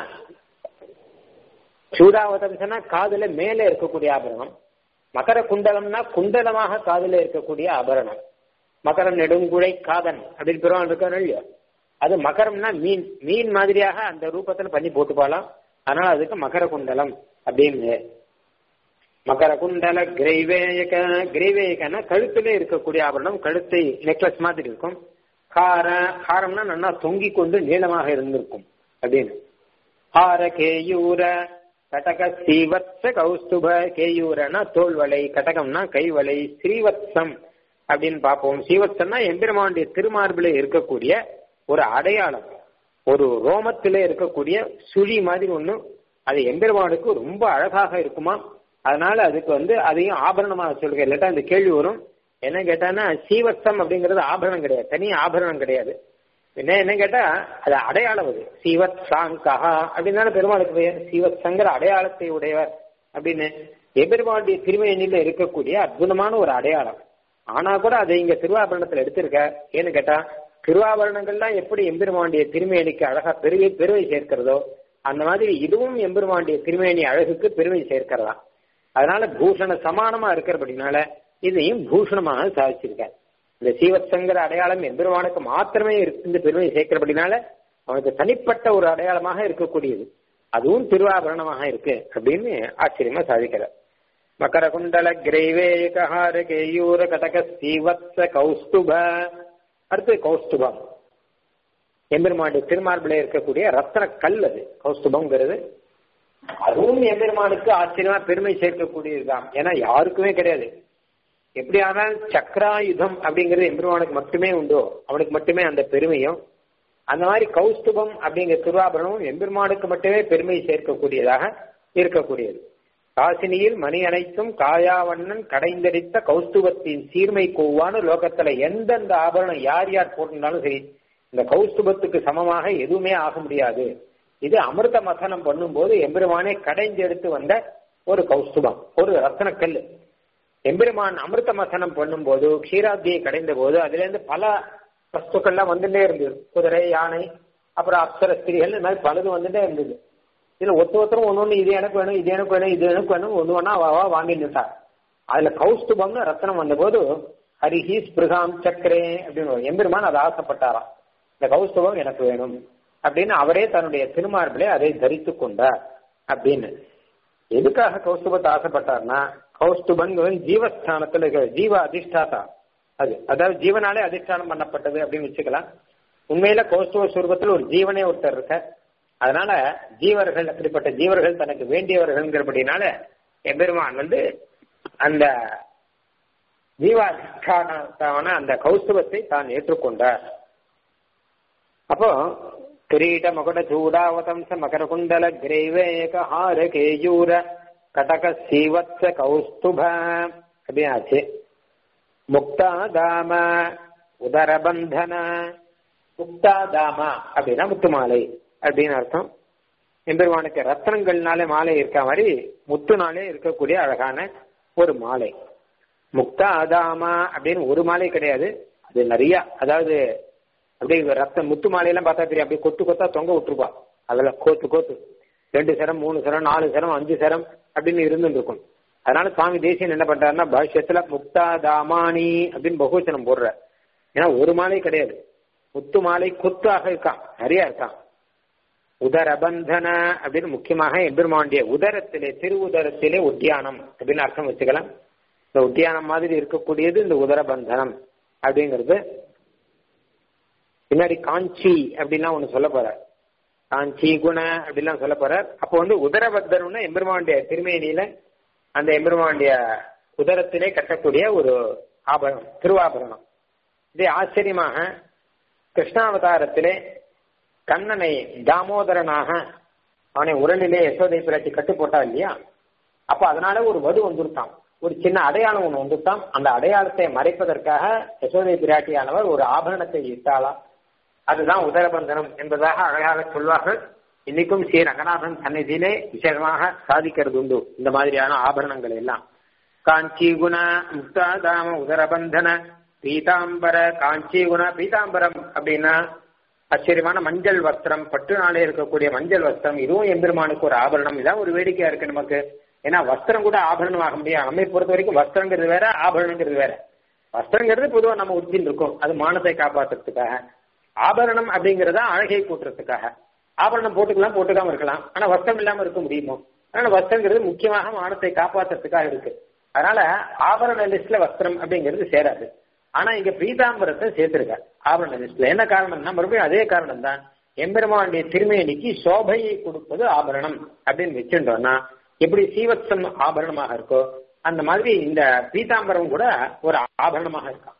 சூடாவதம்சனா காதுல மேல இருக்கக்கூடிய ஆபரணம் மகர குண்டலம்னா குண்டலமாக காதுல இருக்கக்கூடிய ஆபரணம் மகரம் நெடுங்குழை காதன் அப்படின்னு பெருமாள் இருக்காரு இல்லையோ அது மகரம்னா மீன் மீன் மாதிரியாக அந்த ரூபத்துல பண்ணி போட்டு போகலாம் அதனால அதுக்கு மகர குண்டலம் அப்படின்னு மகர குண்டல கிரைவேயக கிரைவேயகனா கழுத்துல இருக்கக்கூடிய ஆபரணம் கழுத்தை நெக்லஸ் மாதிரி இருக்கும் ஹார ஹாரம்னா நல்லா தொங்கிக் கொண்டு நீளமாக இருந்திருக்கும் அப்படின்னு ஹார கேயூர கடக ஸ்ரீவத்ச கௌஸ்துப கேயூரனா தோல்வளை கடகம்னா கைவளை ஸ்ரீவத்சம் அப்படின்னு பார்ப்போம் சீவத்சன்னா எம்பெருமானுடைய திருமார்பிலே இருக்கக்கூடிய ஒரு அடையாளம் ஒரு ரோமத்திலே இருக்கக்கூடிய சுழி மாதிரி ஒண்ணு அது எம்பெருமானுக்கு ரொம்ப அழகாக இருக்குமா அதனால அதுக்கு வந்து அதையும் ஆபரணமாக சொல்லுங்க இல்லாட்டா அந்த கேள்வி வரும் என்ன கேட்டான்னா சீவத்சம் அப்படிங்கிறது ஆபரணம் கிடையாது தனி ஆபரணம் கிடையாது என்ன என்ன கேட்டா அது அடையாளம் அது சீவத் சாங்கஹா அப்படின்னு பெருமாளுக்கு பெயர் சீவத் சங்கர அடையாளத்தை உடையவர் அப்படின்னு எபெருமானுடைய திருமையணியில இருக்கக்கூடிய அற்புதமான ஒரு அடையாளம் ஆனா கூட அதை இங்க திருவாபரணத்துல எடுத்திருக்க ஏன்னு கேட்டா திருவாபரணங்கள்லாம் எப்படி எம்பெருமானுடைய திருமேனிக்கு அழகா பெருமை பெருமை சேர்க்கிறதோ அந்த மாதிரி இதுவும் எம்பெருமானுடைய திருமேனி அழகுக்கு பெருமை சேர்க்கிறதா அதனால பூஷண சமானமா இருக்கிறபடினால இதையும் பூஷணமாக சாதிச்சிருக்கார் இந்த சீவத்சங்கர அடையாளம் எம்பெருமானுக்கு மாத்திரமே இருந்து பெருமை சேர்க்கிறபடினால அவனுக்கு தனிப்பட்ட ஒரு அடையாளமாக இருக்கக்கூடியது அதுவும் திருவாபரணமாக இருக்கு அப்படின்னு ஆச்சரியமா சாதிக்கிறார் மகர குண்டல கிரைவேகஹார கேயூர கடக சீவத்ச கௌஸ்துப அடுத்து கௌஸ்துபம் எம்பெருமானுடைய திருமார்பில இருக்கக்கூடிய ரத்தன கல் அது கௌஸ்துபம்ங்கிறது அதுவும் எம்பெருமானுக்கு ஆச்சரியமா பெருமை சேர்க்கக்கூடியதுதான் ஏன்னா யாருக்குமே கிடையாது எப்படி ஆனால் சக்கராயுதம் அப்படிங்கிறது எம்பெருமானுக்கு மட்டுமே உண்டோ அவனுக்கு மட்டுமே அந்த பெருமையும் அந்த மாதிரி கௌஸ்துபம் அப்படிங்கிற திருவாபரணமும் எம்பெருமானுக்கு மட்டுமே பெருமை சேர்க்கக்கூடியதாக இருக்கக்கூடியது காசினியில் மணி அனைத்தும் காயாவண்ணன் கடைந்தடித்த கௌஸ்துபத்தின் சீர்மை கோவான லோகத்துல எந்தெந்த ஆபரணம் யார் யார் போட்டிருந்தாலும் சரி இந்த கௌஸ்துபத்துக்கு சமமாக எதுவுமே ஆக முடியாது இது அமிர்த மசனம் பண்ணும்போது எம்பெருமானே கடைஞ்சு எடுத்து வந்த ஒரு கௌஸ்துபம் ஒரு ரத்னக்கல் எம்பெருமான் அமிர்த மசனம் பண்ணும்போது க்ஷீராப்தியை கடைந்த போது அதுல இருந்து பல வஸ்துக்கள்லாம் வந்துட்டே இருந்தது குதிரை யானை அப்புறம் அப்சர ஸ்திரிகள் இந்த மாதிரி பலது வந்துட்டே இருந்தது இதுல ஒத்து ஒருத்தரும் ஒன்னு ஒண்ணு இது எனக்கு வேணும் இது எனக்கு வேணும் இது எனக்கு வேணும் ஒண்ணு ஒன்னா வா வாங்கி நின்றார் அதுல கௌஸ்துபம்னு ரத்னம் வந்தபோது ஹரிஹி ஸ்பிருகாம் சக்கரே அப்படின்னு எம்பெருமான் அதை ஆசைப்பட்டாராம் இந்த கௌஸ்துபம் எனக்கு வேணும் அப்படின்னு அவரே தன்னுடைய திருமார்பிலே அதை தரித்து கொண்டார் அப்படின்னு எதுக்காக கௌஸ்துபத்தை ஆசைப்பட்டார்னா கௌஸ்துபன் ஜீவஸ்தானத்துல இருக்கிற ஜீவ அதிஷ்டாதா அது அதாவது ஜீவனாலே அதிஷ்டானம் பண்ணப்பட்டது அப்படின்னு வச்சுக்கலாம் உண்மையில கௌஸ்துவ சுரூபத்தில் ஒரு ஜீவனே ஒருத்தர் இருக்க அதனால ஜீவர்கள் அப்படிப்பட்ட ஜீவர்கள் தனக்கு வேண்டியவர்கள்ங்கிறபடினால எம்பெருமான் வந்து அந்த ஜீவாதிஷ்டான அந்த கௌஸ்துவத்தை தான் ஏற்றுக்கொண்டார் அப்போ கிரீட மகுட சூடாவதம்ச மகர குண்டல கிரேவேக ஹார கேயூர கடக சீவத்ச கௌஸ்துப அப்படின்னாச்சு முக்தா தாம உதரபந்தன முக்தா தாமா அப்படின்னா முத்துமாலை அப்படின்னு அர்த்தம் எம்பெருமானுக்கு ரத்னங்கள்னாலே மாலை இருக்க மாதிரி முத்துனாலே இருக்கக்கூடிய அழகான ஒரு மாலை முக்தா தாமா அப்படின்னு ஒரு மாலை கிடையாது அது நிறைய அதாவது அப்படியே ரத்த முத்து மாலையெல்லாம் பார்த்தா தெரியும் அப்படியே கொத்து கொத்தா தொங்க விட்டுருப்பா அதுல கோத்து கோத்து ரெண்டு சரம் மூணு சரம் நாலு சரம் அஞ்சு சரம் அப்படின்னு இருந்துருக்கும் அதனால சுவாமி தேசியன் என்ன பண்றாருன்னா பவிஷ்யத்துல முக்தா தாமானி அப்படின்னு பகுவச்சனம் போடுற ஏன்னா ஒரு மாலை கிடையாது முத்து மாலை கொத்தாக இருக்கான் நிறைய இருக்கான் உதரபந்தன அப்படின்னு முக்கியமாக எம்பெருமாண்டிய உதரத்திலே திரு உதரத்திலே உத்தியானம் அப்படின்னு அர்த்தம் வச்சுக்கலாம் இந்த உத்தியானம் மாதிரி இருக்கக்கூடியது இந்த உதரபந்தனம் அப்படிங்கிறது பின்னாடி காஞ்சி அப்படின்லாம் ஒண்ணு சொல்ல போற காஞ்சி குண அப்படிலாம் சொல்ல போற அப்போ வந்து உதரபத்தனம்னா எம்பெருமானுடைய திருமேனியில அந்த எம்பெருமானுடைய உதரத்திலே கட்டக்கூடிய ஒரு ஆபரணம் திருவாபரணம் இதே ஆச்சரியமாக கிருஷ்ணாவதாரத்திலே கண்ணனை தாமோதரனாக அவனை உரலிலே யசோதை பிராட்டி கட்டு போட்டா இல்லையா அப்ப அதனால ஒரு வது வந்துருத்தான் ஒரு சின்ன அடையாளம் ஒண்ணு வந்துட்டான் அந்த அடையாளத்தை மறைப்பதற்காக யசோதை பிராட்டியானவர் ஒரு ஆபரணத்தை இட்டாளா அதுதான் உதரபந்தனம் என்பதாக அழகாக சொல்வார்கள் இன்னைக்கும் ஸ்ரீ ரங்கநாதன் சந்நிதியிலே விசேஷமாக சாதிக்கிறது உண்டு இந்த மாதிரியான ஆபரணங்கள் எல்லாம் காஞ்சி குண முக்தாதாம உதரபந்தன பீதாம்பர காஞ்சி குண பீதாம்பரம் அப்படின்னா ஆச்சரியமான மஞ்சள் வஸ்திரம் பட்டு நாளே இருக்கக்கூடிய மஞ்சள் வஸ்திரம் இதுவும் எம்பெருமானுக்கு ஒரு ஆபரணம் இதான் ஒரு வேடிக்கையா இருக்கு நமக்கு ஏன்னா வஸ்திரம் கூட ஆபரணம் ஆக முடியாது நம்மை பொறுத்த வரைக்கும் வஸ்திரங்கிறது வேற ஆபரணங்கிறது வேற வஸ்திரங்கிறது பொதுவாக நம்ம உடுத்தின்னு இருக்கோம் அது மானத்தை காப்பாற்றுறதுக்காக ஆபரணம் அப்படிங்கறத அழகை கூட்டுறதுக்காக ஆபரணம் போட்டுக்கலாம் போட்டுக்காம இருக்கலாம் ஆனா வஸ்திரம் இல்லாம இருக்க முடியுமோ அதனால வஸ்திரங்கிறது முக்கியமாக மானத்தை காப்பாற்றுறதுக்காக இருக்கு அதனால ஆபரண லிஸ்ட்ல வஸ்திரம் அப்படிங்கிறது சேராது ஆனா இங்க பீதாம்பரத்தை சேர்த்திருக்க ஆபரண லிஸ்ட்ல என்ன காரணம்னா மறுபடியும் அதே காரணம் தான் எம்பெருமானுடைய திருமேனிக்கு சோபையை கொடுப்பது ஆபரணம் அப்படின்னு வச்சுட்டோம்னா எப்படி சீவத்சம் ஆபரணமாக இருக்கோ அந்த மாதிரி இந்த பீதாம்பரம் கூட ஒரு ஆபரணமாக இருக்கான்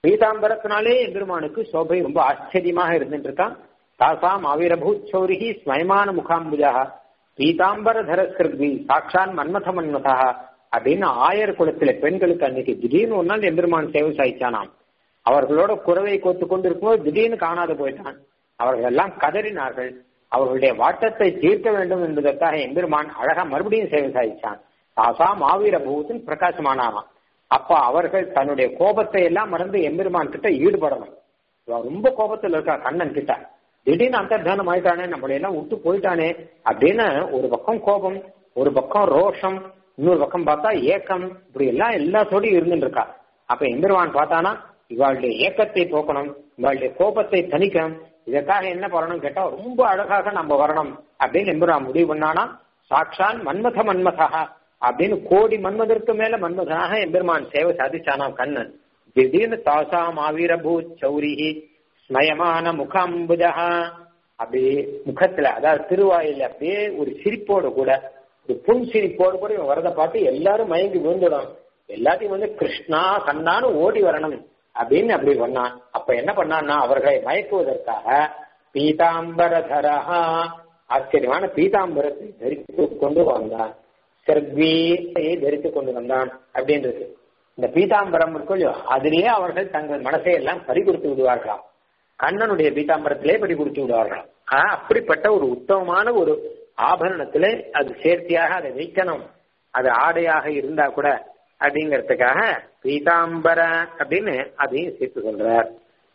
பீதாம்பரத்தினாலே எம்பெருமானுக்கு சோபை ரொம்ப ஆச்சரியமாக இருந்துட்டு இருக்கான் தாசாம் ஆவிரபூத் சௌரிகி ஸ்மயமான முகாம்புஜா பீதாம்பர தரஸ்கிருதி சாட்சான் மன்மத மன்மதா அப்படின்னு ஆயர் குலத்துல பெண்களுக்கு அன்னைக்கு திடீர்னு ஒரு நாள் எம்பெருமான் சேவை சாய்ச்சானாம் அவர்களோட குறவை கோத்து கொண்டு இருக்கும்போது திடீர்னு காணாது போயிட்டான் அவர்கள் எல்லாம் கதறினார்கள் அவர்களுடைய வாட்டத்தை தீர்க்க வேண்டும் என்பதற்காக எம்பெருமான் அழகா மறுபடியும் சேவை சாதிச்சான் தாசா மாவீர பூத்தின் பிரகாசமானாராம் அப்ப அவர்கள் தன்னுடைய கோபத்தை எல்லாம் மறந்து எம்பெருமான் கிட்ட ஈடுபடணும் ரொம்ப கோபத்துல இருக்கா கண்ணன் கிட்ட திடீர்னு அந்தர்தானம் ஆயிட்டானே நம்மளை எல்லாம் விட்டு போயிட்டானே அப்படின்னு ஒரு பக்கம் கோபம் ஒரு பக்கம் ரோஷம் இன்னொரு பக்கம் பார்த்தா ஏக்கம் இப்படி எல்லாம் எல்லாத்தோடையும் இருந்துட்டு இருக்கா அப்ப எம்பெருமான் பார்த்தானா இவாளுடைய ஏக்கத்தை போக்கணும் இவாளுடைய கோபத்தை தணிக்கணும் இதற்காக என்ன பண்ணணும் கேட்டா ரொம்ப அழகாக நம்ம வரணும் அப்படின்னு எம்பெருமான் முடிவு பண்ணானா சாட்சான் மன்மத மன்மதா அப்படின்னு கோடி மன்மதற்கு மேல மன்மதனாக எம்பெருமான் சேவை சாதிச்சானாம் கண்ணன் திடீர்னு தாசாம் ஆவீரபூத் சௌரிஹி ஸ்மயமான முகாம்புஜா அப்படியே முகத்துல அதாவது திருவாயில அப்படியே ஒரு சிரிப்போடு கூட ஒரு புன் சிரிப்போடு கூட இவன் வரதை பார்த்து எல்லாரும் மயங்கி விழுந்துடும் எல்லாத்தையும் வந்து கிருஷ்ணா கண்ணான்னு ஓடி வரணும் அப்படின்னு அப்படி பண்ணான் அப்ப என்ன பண்ணான்னா அவர்களை மயக்குவதற்காக பீதாம்பரதரஹா ஆச்சரியமான பீதாம்பரத்தை தரித்து கொண்டு வந்தான் செர்வீயை தரித்து கொண்டு வந்தான் அப்படின்றது இந்த பீதாம்பரம் இருக்கோ அதிலேயே அவர்கள் தங்கள் மனசை எல்லாம் பறி கொடுத்து விடுவார்களாம் கண்ணனுடைய பீதாம்பரத்திலே பறி கொடுத்து விடுவார்களாம் அப்படிப்பட்ட ஒரு உத்தமமான ஒரு ஆபரணத்திலே அது சேர்த்தியாக அதை வைக்கணும் அது ஆடையாக இருந்தா கூட அப்படிங்கறதுக்காக பீதாம்பர அப்படின்னு அதையும் சேர்த்து சொல்றார்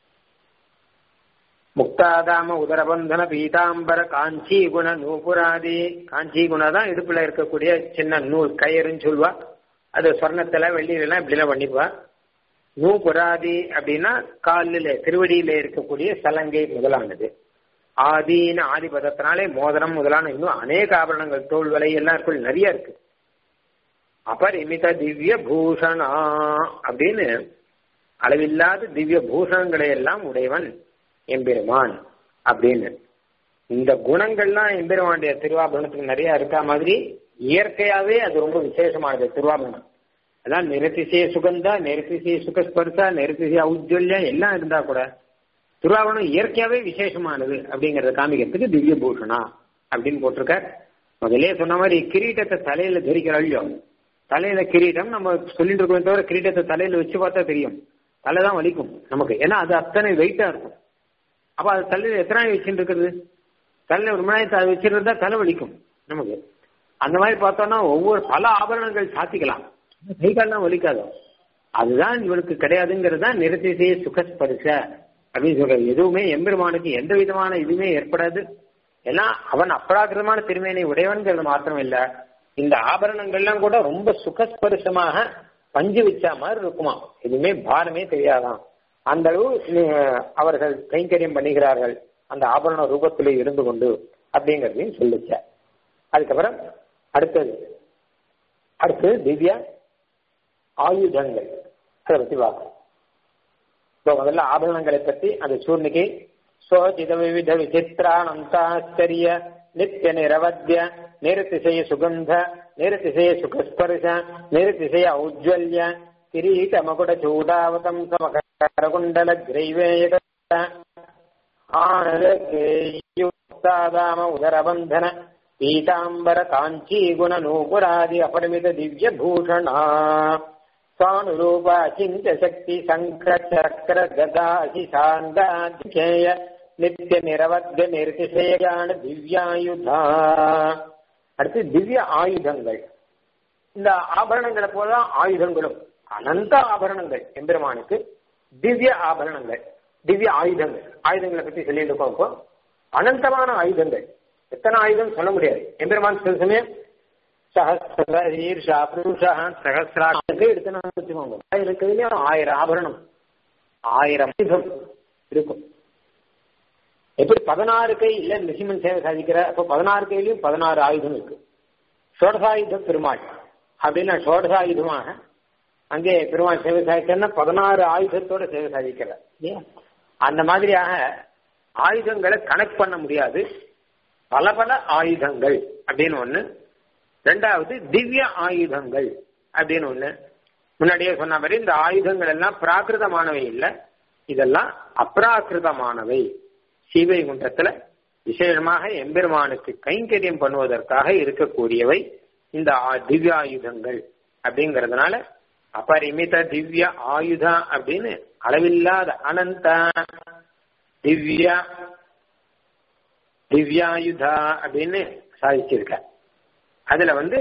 முக்தாதாம உதரபந்தன பீதாம்பர காஞ்சி குண நூபுராதி காஞ்சி குண தான் இடுப்புல இருக்கக்கூடிய சின்ன நூல் கயிறுன்னு சொல்லுவா அது சொர்ணத்துல வெள்ளியில இப்படிலாம் பண்ணிப்பா நூபுராதி அப்படின்னா காலில் திருவடியில இருக்கக்கூடிய சலங்கை முதலானது ஆதின்னு ஆதிபதத்தினாலே மோதிரம் முதலான இன்னும் அநேக ஆபரணங்கள் தோல் விலை எல்லாம் இருக்கு நிறைய இருக்கு அபரிமித திவ்ய பூஷணா அப்படின்னு அளவில்லாத திவ்ய பூஷணங்களை எல்லாம் உடையவன் எம்பெருமான் அப்படின்னு இந்த குணங்கள்லாம் எம்பெருமானுடைய திருவாபரணத்துக்கு நிறைய இருக்கா மாதிரி இயற்கையாவே அது ரொம்ப விசேஷமானது திருவாபரணம் அதான் நிறத்திசைய சுகந்தா நிறத்திசைய சுகஸ்பர்சா நிறத்திசைய ஔஜ்வல்யம் எல்லாம் இருந்தா கூட திருவாபரணம் இயற்கையாவே விசேஷமானது அப்படிங்கறத காமிக்கிறதுக்கு திவ்ய பூஷணா அப்படின்னு போட்டிருக்க முதலே சொன்ன மாதிரி கிரீட்டத்தை தலையில தரிக்கிறாள் தலையில கிரீட்டம் நம்ம சொல்லிட்டு இருக்கோம் தவிர கிரீட்டத்தை தலையில வச்சு பார்த்தா தெரியும் தலை தான் வலிக்கும் நமக்கு ஏன்னா அது அத்தனை வெயிட்டா இருக்கும் அப்ப அது தலையில எத்தனை வச்சுட்டு இருக்கிறது தலையில ஒரு மணி நேரத்தை வச்சிருந்தா தலை வலிக்கும் நமக்கு அந்த மாதிரி பார்த்தோம்னா ஒவ்வொரு பல ஆபரணங்கள் சாத்திக்கலாம் கை கால்லாம் வலிக்காதோ அதுதான் இவனுக்கு கிடையாதுங்கிறது தான் நிறத்திசைய சுகஸ்பரிச அப்படின்னு சொல்றது எதுவுமே எம்பெருமானுக்கு எந்த விதமான இதுவுமே ஏற்படாது ஏன்னா அவன் அப்ராகிரமான திருமேனை உடையவன்கிறது மாத்திரம் இல்ல இந்த ஆபரணங்கள்லாம் கூட ரொம்ப சுகஸ்பரிசமாக பஞ்சு வச்சா மாதிரி இருக்குமா எதுவுமே பாரமே தெரியாதான் அந்த அளவு அவர்கள் கைங்கரியம் பண்ணுகிறார்கள் அந்த ஆபரண ரூபத்திலே இருந்து கொண்டு அப்படிங்கறதையும் சொல்லிச்ச அதுக்கப்புறம் அடுத்தது அடுத்தது திவ்யா ஆயுதங்கள் அதை பத்தி பார்க்கணும் இப்போ முதல்ல ஆபரணங்களை பத்தி அந்த சூர்ணிகை சோஜித விவித விசித்திரானந்தாச்சரிய நித்திய நிரவத்திய நிறதிசய சுகந்த நிறதிசய சுகஸ்பர்ஷ நிறதிசய ஔஜ்வல்ய கிரீட மகுட சூடாவதம் சமகரகுண்டல கிரைவேய ஆனதாம உதரபந்தன பீதாம்பர காஞ்சி குண நூபுராதி அபரிமித திவ்ய பூஷணா स्वानुरूप अचिन्त्य शक्ति शङ्कर चक्र गदासि शान्दाधिकेय நித்திய நிரவத்திய நிர்திசையான திவ்யாயுதா அடுத்து திவ்ய ஆயுதங்கள் இந்த ஆபரணங்களை போல ஆயுதங்களும் அனந்த ஆபரணங்கள் எம்பெருமானுக்கு திவ்ய ஆபரணங்கள் திவ்ய ஆயுதங்கள் ஆயுதங்களை பத்தி சொல்லிட்டு இருக்கோம் இப்போ அனந்தமான ஆயுதங்கள் எத்தனை ஆயுதம் சொல்ல முடியாது எம்பெருமான் சில சமயம் சகசிரீர்ஷா புருஷா சகசிராக்கு எடுத்து வச்சுக்கோங்க ஆயிரத்துலயும் ஆயிரம் ஆபரணம் ஆயிரம் ஆயுதம் இருக்கும் எப்படி பதினாறு கை இல்ல நிசிமன் சேவை சாதிக்கிற அப்ப பதினாறு கையிலயும் பதினாறு ஆயுதம் இருக்கு சோடசாயுத பெருமாள் அப்படின்னா சோடசாயுதமாக அங்கே பெருமாள் சேவை சாதிக்கிறன்னா பதினாறு ஆயுதத்தோட சேவை சாதிக்கிறார் இல்லையா அந்த மாதிரியாக ஆயுதங்களை கனெக்ட் பண்ண முடியாது பல பல ஆயுதங்கள் அப்படின்னு ஒண்ணு ரெண்டாவது திவ்ய ஆயுதங்கள் அப்படின்னு ஒண்ணு முன்னாடியே சொன்ன மாதிரி இந்த ஆயுதங்கள் எல்லாம் பிராகிருதமானவை இல்லை இதெல்லாம் அப்ராகிருதமானவை ஸ்ரீவைகுண்டத்துல விசேஷமாக எம்பெருமானுக்கு கைங்கரியம் பண்ணுவதற்காக இருக்கக்கூடியவை இந்த திவ்யாயுதங்கள் அப்படிங்கறதுனால அபரிமித திவ்ய ஆயுதா அப்படின்னு அளவில்லாத அனந்த திவ்ய திவ்யாயுதா அப்படின்னு சாதிச்சிருக்க அதுல வந்து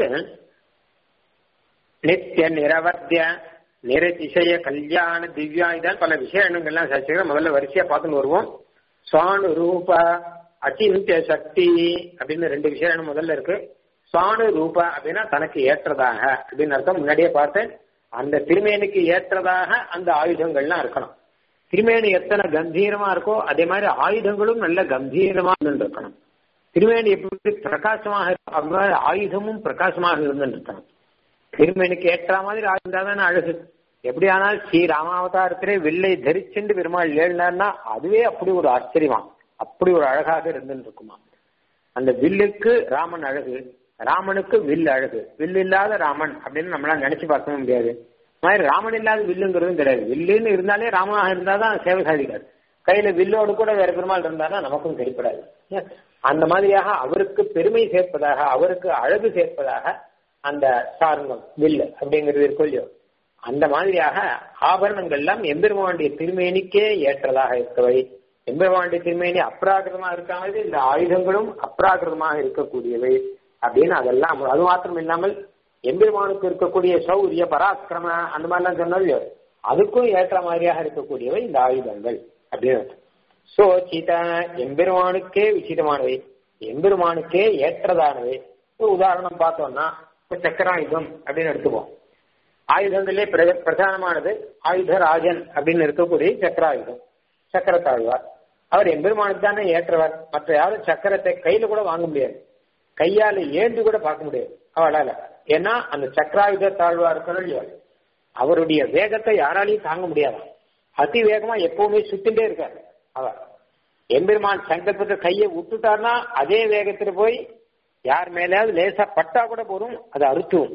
நித்திய நிரவத்திய நிரதிசய கல்யாண திவ்யாயுதான் பல விஷயங்கள்லாம் சாதிச்சிருக்க முதல்ல வரிசையா பார்த்துன்னு வருவோம் சுவானு ரூப அச்சிந்திய சக்தி அப்படின்னு ரெண்டு விஷயம் முதல்ல இருக்கு சுவானு ரூப அப்படின்னா தனக்கு ஏற்றதாக அப்படின்னு அர்த்தம் முன்னாடியே பார்த்தேன் அந்த திருமேனிக்கு ஏற்றதாக அந்த ஆயுதங்கள்லாம் இருக்கணும் திருமேனி எத்தனை கம்பீரமா இருக்கோ அதே மாதிரி ஆயுதங்களும் நல்ல கம்பீரமா இருக்கணும் திருமேனி எப்படி பிரகாசமாக ஆயுதமும் பிரகாசமாக இருந்துருக்கணும் திருமேனிக்கு ஏற்ற மாதிரி ஆயுதம் தானே அழகு எப்படி ஆனால் ஸ்ரீ ராமாவதாரத்திலே வில்லை தரிச்சுண்டு பெருமாள் ஏழினார்னா அதுவே அப்படி ஒரு ஆச்சரியமா அப்படி ஒரு அழகாக இருந்துட்டு இருக்குமா அந்த வில்லுக்கு ராமன் அழகு ராமனுக்கு வில் அழகு வில் இல்லாத ராமன் அப்படின்னு நம்மளால நினைச்சு பார்க்க முடியாது மாதிரி ராமன் இல்லாத வில்லுங்கிறதும் கிடையாது வில்லுன்னு இருந்தாலே ராமனாக இருந்தாதான் சேவை சாதிக்காது கையில வில்லோடு கூட வேற பெருமாள் இருந்தாதான் நமக்கும் சரிப்படாது அந்த மாதிரியாக அவருக்கு பெருமை சேர்ப்பதாக அவருக்கு அழகு சேர்ப்பதாக அந்த சார்ந்தம் வில்லு அப்படிங்கிறது இருக்கும் இல்லையோ அந்த மாதிரியாக ஆபரணங்கள் எல்லாம் எம்பெருமானுடைய திருமேனிக்கே ஏற்றதாக இருக்கவை எம்பெருமானுடைய திருமேனி அப்ராகிருதமா இருக்காமல் இந்த ஆயுதங்களும் அப்ராகிருதமாக இருக்கக்கூடியவை அப்படின்னு அதெல்லாம் அது மாத்திரம் இல்லாமல் எம்பெருமானுக்கு இருக்கக்கூடிய சௌரிய பராக்கிரம அந்த மாதிரிலாம் சொன்னோம் அதுக்கும் ஏற்ற மாதிரியாக இருக்கக்கூடியவை இந்த ஆயுதங்கள் அப்படின்னு சோச்சித எம்பெருமானுக்கே விசிதமானவை எம்பெருமானுக்கே ஏற்றதானவை ஒரு உதாரணம் பார்த்தோம்னா சக்கராயுதம் அப்படின்னு எடுத்துப்போம் ஆயுதங்களே பிரதானமானது ஆயுதராஜன் அப்படின்னு இருக்கக்கூடிய சக்கராயுதம் சக்கரத்தாழ்வார் அவர் எம்பெருமானுக்கு தானே ஏற்றவர் மற்ற யாரும் சக்கரத்தை கையில கூட வாங்க முடியாது கையால ஏந்து கூட பார்க்க முடியாது அவளால ஏன்னா அந்த சக்கராயுத தாழ்வா இருக்கணும் இல்லையா அவருடைய வேகத்தை யாராலையும் தாங்க முடியாது அதி வேகமா எப்பவுமே சுத்திட்டே இருக்காரு அவர் எம்பெருமான் சங்கல்பத்தை கையை விட்டுட்டார்னா அதே வேகத்துல போய் யார் மேலேயாவது லேசா பட்டா கூட போதும் அது அறுத்துவும்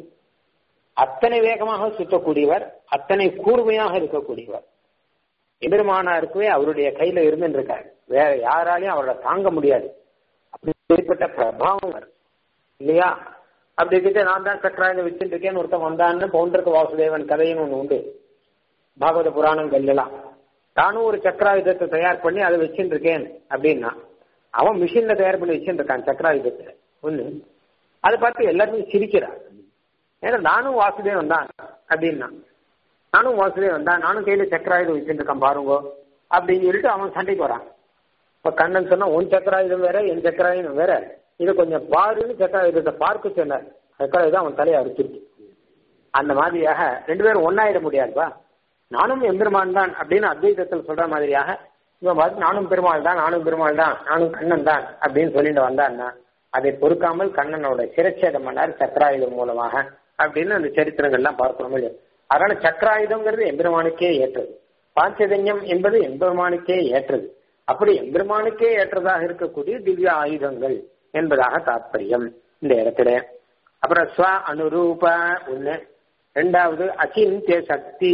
அத்தனை வேகமாக சுத்தக்கூடியவர் அத்தனை கூர்மையாக இருக்கக்கூடியவர் எம்பெருமானாருக்குவே அவருடைய கையில இருந்துட்டு இருக்காரு வேற யாராலையும் அவரை தாங்க முடியாது அப்படிப்பட்ட பிரபாவம் இல்லையா அப்படி இருக்கிட்டு நான் தான் சக்கராயுதம் வச்சுட்டு இருக்கேன்னு ஒருத்தன் வந்தான்னு பவுண்டருக்கு வாசுதேவன் கதைன்னு ஒண்ணு உண்டு பாகவத புராணங்கள் எல்லாம் நானும் ஒரு சக்கராயுதத்தை தயார் பண்ணி அதை வச்சுட்டு இருக்கேன் அப்படின்னா அவன் மிஷின்ல தயார் பண்ணி வச்சுட்டு இருக்கான் சக்கராயுதத்தை ஒண்ணு அதை பார்த்து எல்லாருமே சிரிக்கிறான் ஏன்னா நானும் வாசுதேவன் தான் அப்படின்னா நானும் வாசுதேவன் தான் நானும் கையில சக்கராயுதம் வச்சுட்டு இருக்கான் பாருங்க அப்படின்னு சொல்லிட்டு அவன் சண்டைக்கு வரான் இப்ப கண்ணன் சொன்னா உன் சக்கராயுதம் வேற என் சக்கராயுதம் வேற இது கொஞ்சம் பாருன்னு சக்கராயுதத்தை பார்க்க சொன்னார் சக்கராயுதம் அவன் தலையை அறுத்துட்டு அந்த மாதிரியாக ரெண்டு பேரும் ஒன்னாயிட முடியாதுப்பா நானும் எம்பெருமான் தான் அப்படின்னு அத்வைதத்தில் சொல்ற மாதிரியாக இவன் பார்த்து நானும் பெருமாள் தான் நானும் பெருமாள் தான் நானும் கண்ணன் தான் அப்படின்னு சொல்லிட்டு வந்தான்னா அதை பொறுக்காமல் கண்ணனோட சிரச்சேதம் பண்ணார் சக்கராயுதம் மூலமாக அப்படின்னு அந்த சரித்திரங்கள்லாம் பார்க்கிறோம் இல்லையா அதனால சக்கராயுதம்ங்கிறது எம்பெருமானுக்கே ஏற்றது பாஞ்சஜன்யம் என்பது எம்பெருமானுக்கே ஏற்றது அப்படி எம்பெருமானுக்கே ஏற்றதாக இருக்கக்கூடிய திவ்ய ஆயுதங்கள் என்பதாக தாற்பயம் இந்த இடத்துல அப்புறம் ஸ்வ அனுரூப ஒண்ணு ரெண்டாவது அச்சிந்திய சக்தி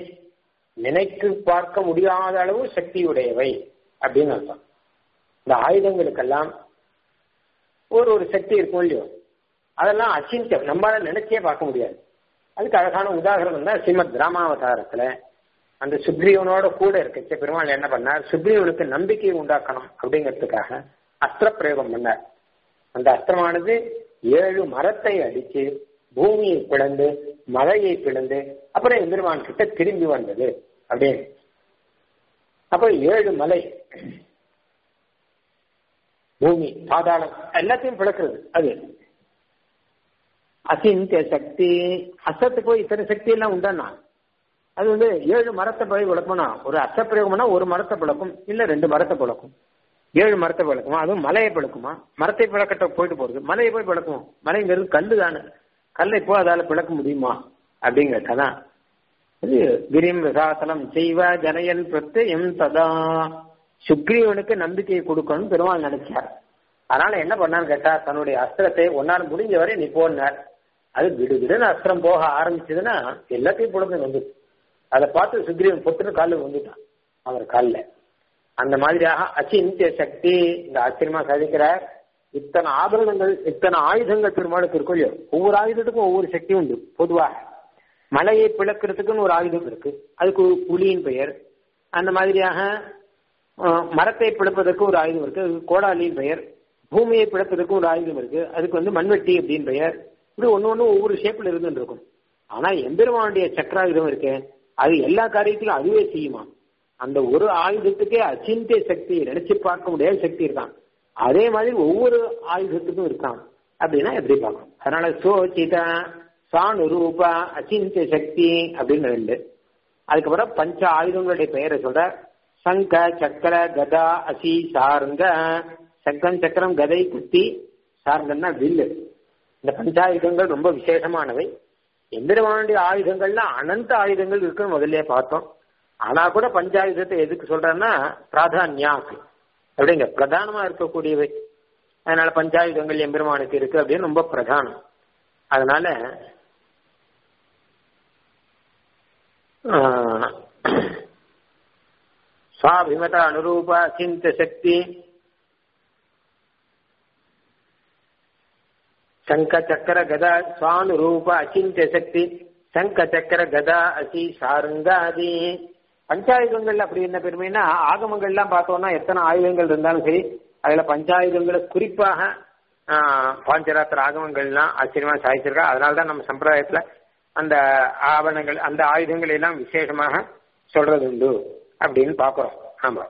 நினைக்கு பார்க்க முடியாத அளவு சக்தியுடையவை அப்படின்னு அர்த்தம் இந்த ஆயுதங்களுக்கெல்லாம் ஒரு ஒரு சக்தி இருக்கும் இல்லையோ அதெல்லாம் அச்சிந்தியம் நம்மளால நினைச்சே பார்க்க முடியாது அதுக்கு அழகான உதாரணம் தான் ஸ்ரீமத் ராமாவதாரத்துல அந்த சுக்ரீவனோட கூட இருக்க பெருமாள் என்ன பண்ணார் சுக்ரீவனுக்கு நம்பிக்கை உண்டாக்கணும் அப்படிங்கிறதுக்காக அஸ்திர பிரயோகம் பண்ணார் அந்த அஸ்திரமானது ஏழு மரத்தை அடிச்சு பூமியை பிளந்து மலையை பிளந்து அப்புறம் எம்பெருமான் கிட்ட திரும்பி வந்தது அப்படின்னு அப்ப ஏழு மலை பூமி பாதாளம் எல்லாத்தையும் பிளக்கிறது அது அசிந்திய சக்தி அசத்துக்கு போய் இத்தனை சக்தி எல்லாம் உண்டானா அது வந்து ஏழு மரத்தை போய் விளக்கணும்னா ஒரு அச பிரயோகம்னா ஒரு மரத்தை பிளக்கும் இல்ல ரெண்டு மரத்தை பிளக்கும் ஏழு மரத்தை பிளக்குமா அதுவும் மலையை பிளக்குமா மரத்தை பிளக்கட்ட போயிட்டு போறது மலையை போய் பிளக்கும் மலைங்கிறது கல்லு தானே கல்லை போய் அதால பிளக்க முடியுமா அப்படிங்கிறதான் இது கிரிம் விசாசனம் செய்வ ஜனயன் பிரத்யம் ததா சுக்ரீவனுக்கு நம்பிக்கையை கொடுக்கணும் பெருமாள் நினைச்சார் அதனால என்ன பண்ணான்னு கேட்டா தன்னுடைய அஸ்திரத்தை ஒன்னால் முடிஞ்ச வரை நீ போனார் அது விடுவிடுன்னு அஸ்திரம் போக ஆரம்பிச்சதுன்னா எல்லாத்தையும் புலந்து வந்து அதை பார்த்து சுக்ரீவன் பொத்துன்னு காலில் வந்துட்டான் அவர் காலில் அந்த மாதிரியாக அச்சிந்திய சக்தி இந்த ஆச்சரியமா சாதிக்கிறார் இத்தனை ஆபரணங்கள் இத்தனை ஆயுதங்கள் பெருமாளுக்கு இருக்கும் இல்லையோ ஒவ்வொரு ஆயுதத்துக்கும் ஒவ்வொரு சக்தி உண்டு பொதுவாக மலையை பிளக்கிறதுக்குன்னு ஒரு ஆயுதம் இருக்கு அதுக்கு ஒரு புலியின் பெயர் அந்த மாதிரியாக மரத்தை பிளப்பதற்கு ஒரு ஆயுதம் இருக்கு அதுக்கு கோடாலியின் பெயர் பூமியை பிளப்பதற்கு ஒரு ஆயுதம் இருக்கு அதுக்கு வந்து மண்வெட்டி அப்படின்னு பெயர் இப்படி ஒன்று ஒன்று ஒவ்வொரு ஷேப்ல இருந்து இருக்கும் ஆனா எம்பெருமானுடைய சக்கராயுதம் இருக்கு அது எல்லா காரியத்திலும் அதுவே செய்யுமா அந்த ஒரு ஆயுதத்துக்கே அச்சிந்திய சக்தி நினைச்சு பார்க்க முடியாத சக்தி இருக்கான் அதே மாதிரி ஒவ்வொரு ஆயுதத்துக்கும் இருக்கான் அப்படின்னா எப்படி பார்க்கணும் அதனால சோச்சித சானுரூபா அச்சிந்திய சக்தி அப்படின்னு ரெண்டு அதுக்கப்புறம் பஞ்ச ஆயுதங்களுடைய பெயரை சொல்ற சங்க சக்கர கதா அசி சாருங்க சங்கம் சக்கரம் கதை குத்தி சாருங்கன்னா வில்லு இந்த பஞ்சாயுதங்கள் ரொம்ப விசேஷமானவை எந்திரவானுடைய ஆயுதங்கள்ல அனந்த ஆயுதங்கள் இருக்குன்னு முதல்ல பார்த்தோம் ஆனா கூட பஞ்சாயுதத்தை எதுக்கு சொல்றேன்னா பிராதான்யாக்கு அப்படிங்க பிரதானமா இருக்கக்கூடியவை அதனால பஞ்சாயுதங்கள் எம்பெருமானுக்கு இருக்கு அப்படின்னு ரொம்ப பிரதானம் அதனால சுவாபிமத அனுரூப சிந்த சக்தி சங்க சக்கர கதா சுவானுரூப அச்சிந்திய சக்தி சங்க சக்கர கதா அசி சாருங்காதி பஞ்சாயுதங்கள் அப்படி என்ன பெருமைன்னா ஆகமங்கள்லாம் பார்த்தோம்னா எத்தனை ஆயுதங்கள் இருந்தாலும் சரி அதுல பஞ்சாயுதங்களை குறிப்பாக பாஞ்சராத்திர ஆகமங்கள்லாம் ஆச்சரியமா சாதிச்சிருக்கா அதனாலதான் நம்ம சம்பிரதாயத்துல அந்த ஆவணங்கள் அந்த ஆயுதங்கள் எல்லாம் விசேஷமாக சொல்றது உண்டு அப்படின்னு பாக்குறோம் ஆமா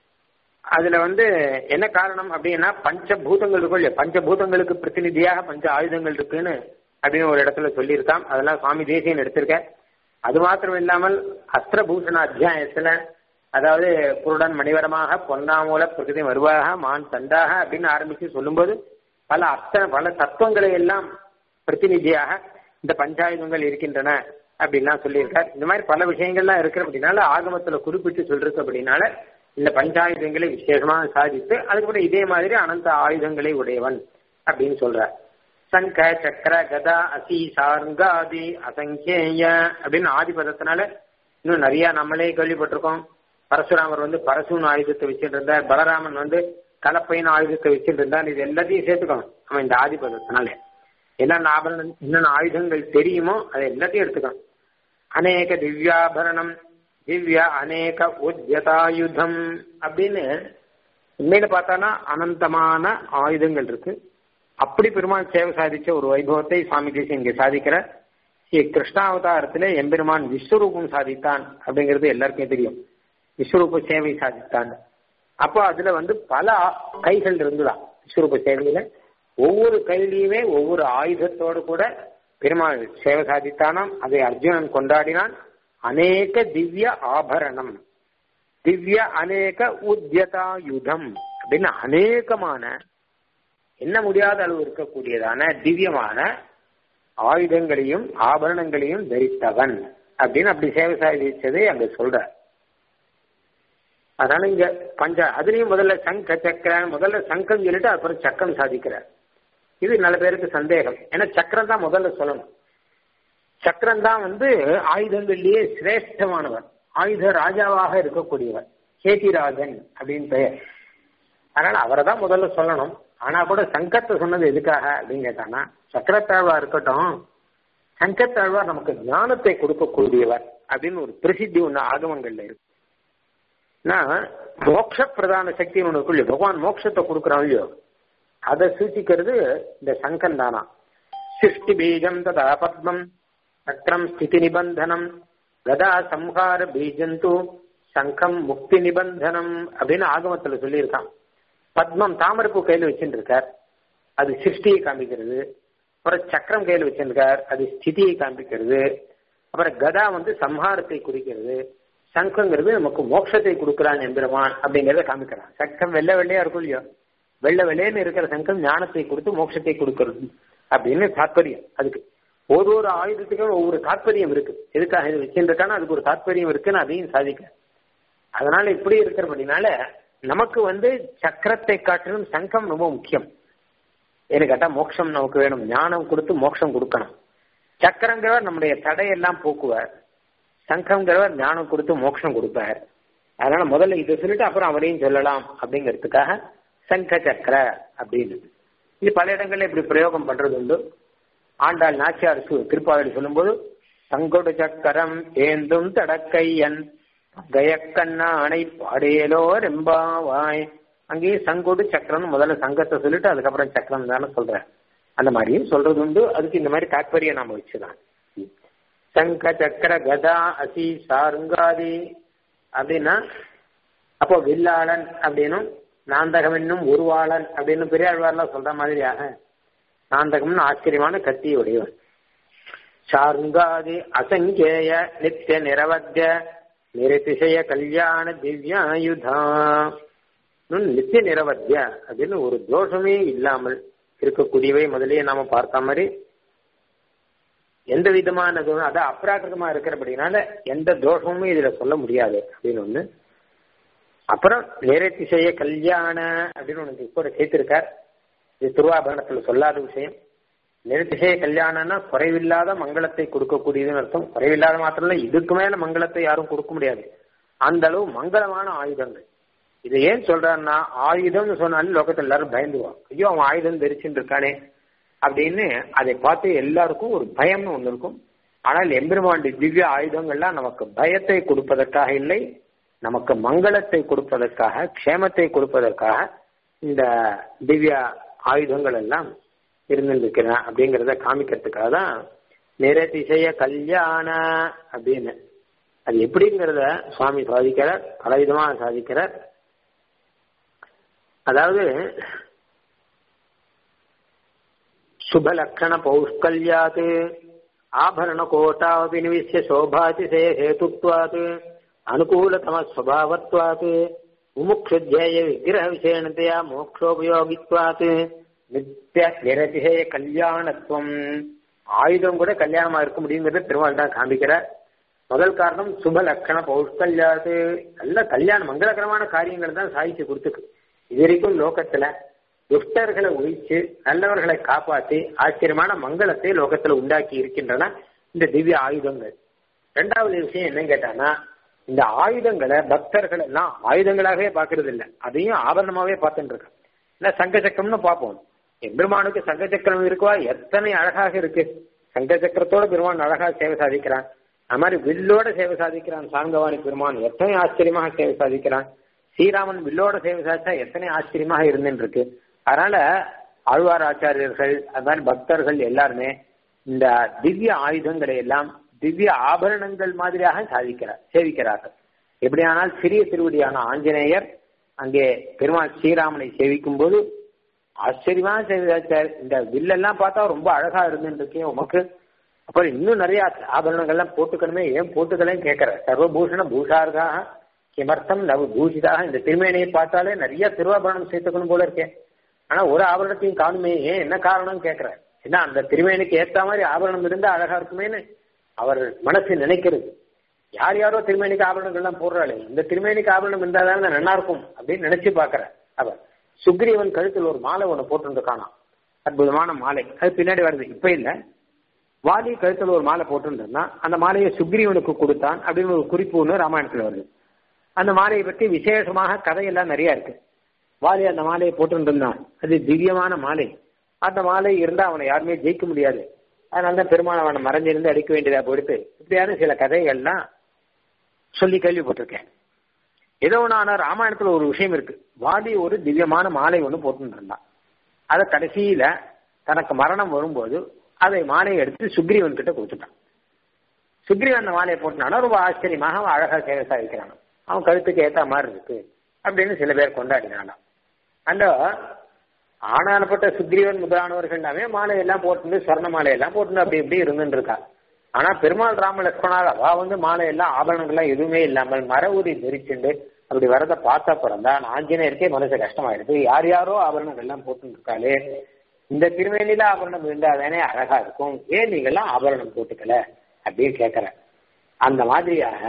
அதுல வந்து என்ன காரணம் அப்படின்னா பஞ்சபூதங்கள் இருக்கும் இல்லையா பஞ்சபூதங்களுக்கு பிரதிநிதியாக பஞ்ச ஆயுதங்கள் இருக்குன்னு அப்படின்னு ஒரு இடத்துல சொல்லியிருக்கான் அதெல்லாம் சுவாமி தேசியன் எடுத்திருக்க அது மாத்திரம் இல்லாமல் அஸ்திரபூஷண அத்தியாயத்துல அதாவது குருடன் மணிவரமாக பொன்னாமூல பிரகிருதி வருவாக மான் தண்டாக அப்படின்னு ஆரம்பிச்சு சொல்லும்போது பல அத்தனை பல தத்துவங்களை எல்லாம் பிரதிநிதியாக இந்த பஞ்சாயுதங்கள் இருக்கின்றன அப்படின்லாம் சொல்லியிருக்கார் இந்த மாதிரி பல விஷயங்கள்லாம் இருக்கிற அப்படின்னால ஆகமத்துல குறிப்பிட்டு சொல்றது அப்படின்னால இந்த பஞ்சாயுதங்களை விசேஷமாக சாதித்து அதுக்கப்புறம் இதே மாதிரி அனந்த ஆயுதங்களை உடையவன் அப்படின்னு சொல்றார் சங்க சக்கர கதா அசி சார்காதி அசங்கேய அப்படின்னு ஆதிபதத்தினால இன்னும் நிறைய நம்மளே கேள்விப்பட்டிருக்கோம் பரசுராமர் வந்து பரசுன்னு ஆயுதத்தை வச்சுட்டு இருந்தார் பலராமன் வந்து கலப்பையின் ஆயுதத்தை வச்சுட்டு இருந்தார் இது எல்லாத்தையும் சேர்த்துக்கணும் அவன் இந்த ஆதிபதத்தினால என்னென்ன ஆபரணம் என்னென்ன ஆயுதங்கள் தெரியுமோ அதை எல்லாத்தையும் எடுத்துக்கணும் அநேக திவ்யாபரணம் திவ்ய அநேக உத்யதாயுதம் அப்படின்னு உண்மையில பார்த்தானா அனந்தமான ஆயுதங்கள் இருக்கு அப்படி பெருமான் சேவை சாதிச்ச ஒரு வைபவத்தை சுவாமி தேசியம் இங்க சாதிக்கிற ஸ்ரீ கிருஷ்ணாவதாரத்துல எம்பெருமான் விஸ்வரூபம் சாதித்தான் அப்படிங்கிறது எல்லாருக்குமே தெரியும் விஸ்வரூப சேவை சாதித்தான் அப்போ அதுல வந்து பல கைகள் இருந்துதான் விஸ்வரூப சேவையில ஒவ்வொரு கையிலையுமே ஒவ்வொரு ஆயுதத்தோடு கூட பெருமாள் சேவை சாதித்தானாம் அதை அர்ஜுனன் கொண்டாடினான் அநேக திவ்ய ஆபரணம் திவ்ய அநேக உத்யதாயுதம் அப்படின்னு அநேகமான என்ன முடியாத அளவு இருக்கக்கூடியதான திவ்யமான ஆயுதங்களையும் ஆபரணங்களையும் தரித்தவன் அப்படின்னு அப்படி சேவை சாதிச்சதை அங்க சொல்ற அதனால இங்க பஞ்ச அதுலயும் முதல்ல சங்க சக்கர முதல்ல சங்கம் சொல்லிட்டு அப்புறம் சக்கம் சாதிக்கிறார் இது நல்ல பேருக்கு சந்தேகம் ஏன்னா சக்கரம் தான் முதல்ல சொல்லணும் சக்கரம் தான் வந்து ஆயுதங்கள்லயே சிரேஷ்டமானவர் ஆயுத ராஜாவாக இருக்கக்கூடியவர் கேதிராஜன் அப்படின்னு பெயர் அதனால அவரை தான் முதல்ல சொல்லணும் ஆனா கூட சங்கத்தை சொன்னது எதுக்காக அப்படின்னு கேட்டானா சக்கரத்தாழ்வா இருக்கட்டும் சங்கத்தாழ்வார் நமக்கு ஞானத்தை கொடுக்கக்கூடியவர் அப்படின்னு ஒரு பிரசித்தி ஒண்ணு ஆகமங்கள்ல இருக்கு மோட்ச பிரதான சக்தி ஒண்ணு இருக்கு இல்லையோ பகவான் மோட்சத்தை கொடுக்குறான் இல்லையோ அதை சூச்சிக்கிறது இந்த சங்கம் தானா சிருஷ்டி பீஜம் ததா பத்மம் சக்கரம் ஸ்திதி நிபந்தனம் கதா சம்ஹார பீஜந்து சங்கம் முக்தி நிபந்தனம் அப்படின்னு ஆகமத்துல சொல்லியிருக்கான் பத்மம் தாமரப்பூ கையில் வச்சுட்டு இருக்கார் அது சிருஷ்டியை காமிக்கிறது அப்புறம் சக்கரம் கையில் வச்சிருக்கார் அது ஸ்திதியை காண்பிக்கிறது அப்புறம் கதா வந்து சம்ஹாரத்தை குறிக்கிறது சங்கங்கிறது நமக்கு மோட்சத்தை கொடுக்கிறான் எந்திரமான் அப்படிங்கறத காமிக்கிறான் சங்கம் வெள்ளை வெள்ளையா இருக்கும் இல்லையோ வெள்ளை வெள்ளைன்னு இருக்கிற சங்கம் ஞானத்தை கொடுத்து மோட்சத்தை கொடுக்கிறது அப்படின்னு தாற்பயம் அதுக்கு ஒரு ஒரு ஆயுதத்துக்கும் ஒவ்வொரு தாற்பயம் இருக்கு எதுக்காக இது வச்சுருக்கானா அதுக்கு ஒரு தாற்பயம் இருக்குன்னு அதையும் சாதிக்க அதனால இப்படி இருக்கிறபடினால நமக்கு வந்து சக்கரத்தை காட்டிலும் சங்கம் ரொம்ப முக்கியம் ஏன்னு கேட்டா மோட்சம் நமக்கு வேணும் ஞானம் கொடுத்து மோட்சம் கொடுக்கணும் சக்கரங்கிறவர் நம்முடைய தடையெல்லாம் போக்குவார் சங்கம்ங்கிறவர் ஞானம் கொடுத்து மோட்சம் கொடுப்பார் அதனால முதல்ல இதை சொல்லிட்டு அப்புறம் அவரையும் சொல்லலாம் அப்படிங்கிறதுக்காக சங்க சக்கர அப்படின்னு இது பல இடங்கள்ல இப்படி பிரயோகம் பண்றது உண்டு ஆண்டாள் நாச்சியார் திருப்பாவளி சொல்லும்போது சங்கொடு சக்கரம் ஏந்தும் தடக்கையன் கயக்கண்ணானை பாடேலோ ரெம்பாவாய் அங்கேயே சங்கொடு சக்கரம்னு முதல்ல சங்கத்தை சொல்லிட்டு அதுக்கப்புறம் சக்கரம் தானே சொல்றேன் அந்த மாதிரியும் சொல்றது உண்டு அதுக்கு இந்த மாதிரி தாற்பயம் நாம வச்சுதான் சங்க சக்கர கதா அசி சாருங்காதி அப்படின்னா அப்போ வில்லாளன் அப்படின்னும் நாந்தகம் என்னும் உருவாளன் அப்படின்னு பெரியாழ்வார்லாம் சொல்ற மாதிரியாக நாந்தகம்னு ஆச்சரியமான கத்தி உடையவன் சாருங்காதி அசங்கேய நித்திய நிரவத்திய நிரதிசய கல்யாண திவ்யாயுதா நித்திய நிரவத்திய அப்படின்னு ஒரு தோஷமே இல்லாமல் இருக்கக்கூடியவை முதலே நாம பார்த்த மாதிரி எந்த விதமான தோஷம் அதான் அப்ராக்கிரமா இருக்கிறபடினால எந்த தோஷமுமே இதுல சொல்ல முடியாது அப்படின்னு ஒண்ணு அப்புறம் நேரத்திசைய கல்யாண அப்படின்னு ஒண்ணு கூட சேர்த்திருக்கார் இது திருவாபரணத்துல சொல்லாத விஷயம் நிறத்திசைய கல்யாணம்னா குறைவில்லாத மங்களத்தை கொடுக்கக்கூடியதுன்னு அர்த்தம் குறைவில்லாத மாத்திரம் இல்ல இதுக்கு மேல மங்களத்தை யாரும் கொடுக்க முடியாது அந்த அளவு மங்களமான ஆயுதங்கள் இதை ஏன் சொல்றாருன்னா ஆயுதம்னு சொன்னாலும் லோகத்துல எல்லாரும் பயந்துவான் ஐயோ அவன் ஆயுதம் தரிச்சுட்டு இருக்கானே அப்படின்னு அதை பார்த்து எல்லாருக்கும் ஒரு பயம்னு ஒண்ணு இருக்கும் ஆனால் எம்பெருமாண்டி திவ்ய ஆயுதங்கள்லாம் நமக்கு பயத்தை கொடுப்பதற்காக இல்லை நமக்கு மங்களத்தை கொடுப்பதற்காக க்ஷேமத்தை கொடுப்பதற்காக இந்த திவ்ய ஆயுதங்கள் எல்லாம் இருந்திருக்கிறேன் அப்படிங்கிறத காமிக்கிறதுக்காக தான் நிரதிசய கல்யாண அப்படின்னு அது எப்படிங்கிறத சுவாமி சாதிக்கிறார் பலவிதமாக சாதிக்கிறார் அதாவது சுபலக்ஷண பௌஷ்கல்யாத் ஆபரண கோட்டாவபி நிவிஷ்ய சோபாதிசே ஹேதுத்வாத் அனுகூலதம ஸ்வபாவத்வாத் முமுக்ஷுத்யேய விக்கிரக விசேணத்தையா மோக்ஷோபயோகித்வாத் நித்திய நிரதிசய கல்யாணத்துவம் ஆயுதம் கூட கல்யாணமா இருக்க முடியுங்கிறத திருமால் தான் காண்பிக்கிறார் முதல் காரணம் சுப லட்சண பௌஷ்கல்யாது நல்ல கல்யாணம் மங்களகரமான காரியங்கள் தான் சாதிச்சு கொடுத்துக்கு இது வரைக்கும் லோகத்துல துஷ்டர்களை ஒழிச்சு நல்லவர்களை காப்பாற்றி ஆச்சரியமான மங்களத்தை லோகத்துல உண்டாக்கி இருக்கின்றன இந்த திவ்ய ஆயுதங்கள் ரெண்டாவது விஷயம் என்னன்னு கேட்டானா இந்த ஆயுதங்களை பக்தர்கள் எல்லாம் ஆயுதங்களாகவே பாக்குறது இல்லை அதையும் ஆபரணமாவே பார்த்துட்டு இருக்கேன் இல்ல சங்க சக்கரம்னு பார்ப்போம் எம்பெருமானுக்கு சங்க சக்கரம் இருக்குவா எத்தனை அழகாக இருக்கு சங்க சக்கரத்தோட பெருமான் அழகாக சேவை சாதிக்கிறான் அது மாதிரி வில்லோட சேவை சாதிக்கிறான் சாங்கவாணி பெருமான் எத்தனை ஆச்சரியமாக சேவை சாதிக்கிறான் ஸ்ரீராமன் வில்லோட சேவை சாதிச்சா எத்தனை ஆச்சரியமாக இருந்துன்னு இருக்கு அதனால ஆழ்வார் ஆச்சாரியர்கள் அது மாதிரி பக்தர்கள் எல்லாருமே இந்த திவ்ய ஆயுதங்களை எல்லாம் திவ்ய ஆபரணங்கள் மாதிரியாக சாதிக்கிறார் சேவிக்கிறார்கள் எப்படியானால் சிறிய திருவடியான ஆஞ்சநேயர் அங்கே பெருமாள் ஸ்ரீராமனை சேவிக்கும் போது ஆச்சரியமான சேவிச்சார் இந்த வில்லெல்லாம் பார்த்தா ரொம்ப அழகா இருந்துருக்கேன் உமக்கு அப்புறம் இன்னும் நிறைய ஆபரணங்கள்லாம் போட்டுக்கணுமே ஏன் போட்டுக்கலன்னு கேட்கிற சர்வபூஷண பூஷார்காக கிமர்த்தம் நவ பூஷிதாக இந்த திருமேனியை பார்த்தாலே நிறைய திருவாபரணம் சேர்த்துக்கணும் போல இருக்கேன் ஆனா ஒரு ஆபரணத்தையும் காணுமே ஏன் என்ன காரணம் கேட்கிற ஏன்னா அந்த திருமேனிக்கு ஏத்த மாதிரி ஆபரணம் இருந்தா அழகா இருக்குமேன்னு அவர் மனசு நினைக்கிறது யார் யாரோ திருமேனிக்கு ஆபரணங்கள்லாம் போடுறாளே இந்த திருமேனிக்கு ஆபரணம் இருந்தாதான் நல்லா இருக்கும் அப்படின்னு நினைச்சு பாக்குற அவர் சுக்ரீவன் கழுத்தில் ஒரு மாலை ஒண்ணு போட்டு காணாம் அற்புதமான மாலை அது பின்னாடி வருது இப்ப இல்ல வாலி கழுத்தில் ஒரு மாலை போட்டுருந்தா அந்த மாலையை சுக்ரீவனுக்கு கொடுத்தான் அப்படின்னு ஒரு குறிப்பு ஒன்று ராமாயணத்துல வருது அந்த மாலையை பற்றி விசேஷமாக கதையெல்லாம் நிறைய இருக்கு வாலி அந்த மாலையை போட்டுருந்தான் அது திவ்யமான மாலை அந்த மாலை இருந்தா அவனை யாருமே ஜெயிக்க முடியாது அதனால தான் பெருமாள் அவனை மறைஞ்சிருந்து அடிக்க வேண்டியதா போயிடுத்து இப்படியான சில கதைகள்லாம் சொல்லி கேள்விப்பட்டிருக்கேன் ஏதோ நான் ராமாயணத்துல ஒரு விஷயம் இருக்கு வாலி ஒரு திவ்யமான மாலை ஒன்று போட்டுருந்தான் அதை கடைசியில தனக்கு மரணம் வரும்போது அதை மாலையை எடுத்து சுக்ரீவன் கிட்ட கொடுத்துட்டான் சுக்ரீவன் அந்த மாலையை போட்டுனாலும் ரொம்ப ஆச்சரியமாக அவன் அழகா சேவை சாதிக்கிறான் அவன் கழுத்துக்கு ஏத்த மாதிரி இருக்கு அப்படின்னு சில பேர் கொண்டாடினாலாம் அந்த ஆனானப்பட்ட சுக்ரீவன் முதலானவர்கள் எல்லாமே மாலையெல்லாம் போட்டு சொர்ண மாலையெல்லாம் போட்டு அப்படி இப்படி இருந்துட்டு இருக்கா ஆனா பெருமாள் ராம லட்சுமணால் அவ வந்து மாலையெல்லாம் ஆபரணங்கள்லாம் எதுவுமே இல்லாமல் மர ஊதி தரிச்சுண்டு அப்படி வரத பார்த்தா பிறந்தான் ஆஞ்சநேயருக்கே மனசு கஷ்டமாயிடுது யார் யாரோ ஆபரணங்கள் எல்லாம் போட்டு இருக்காளே இந்த திருவேணியில ஆபரணம் இருந்தாதானே அழகா இருக்கும் ஏன் நீங்கெல்லாம் ஆபரணம் போட்டுக்கல அப்படின்னு கேட்கிற அந்த மாதிரியாக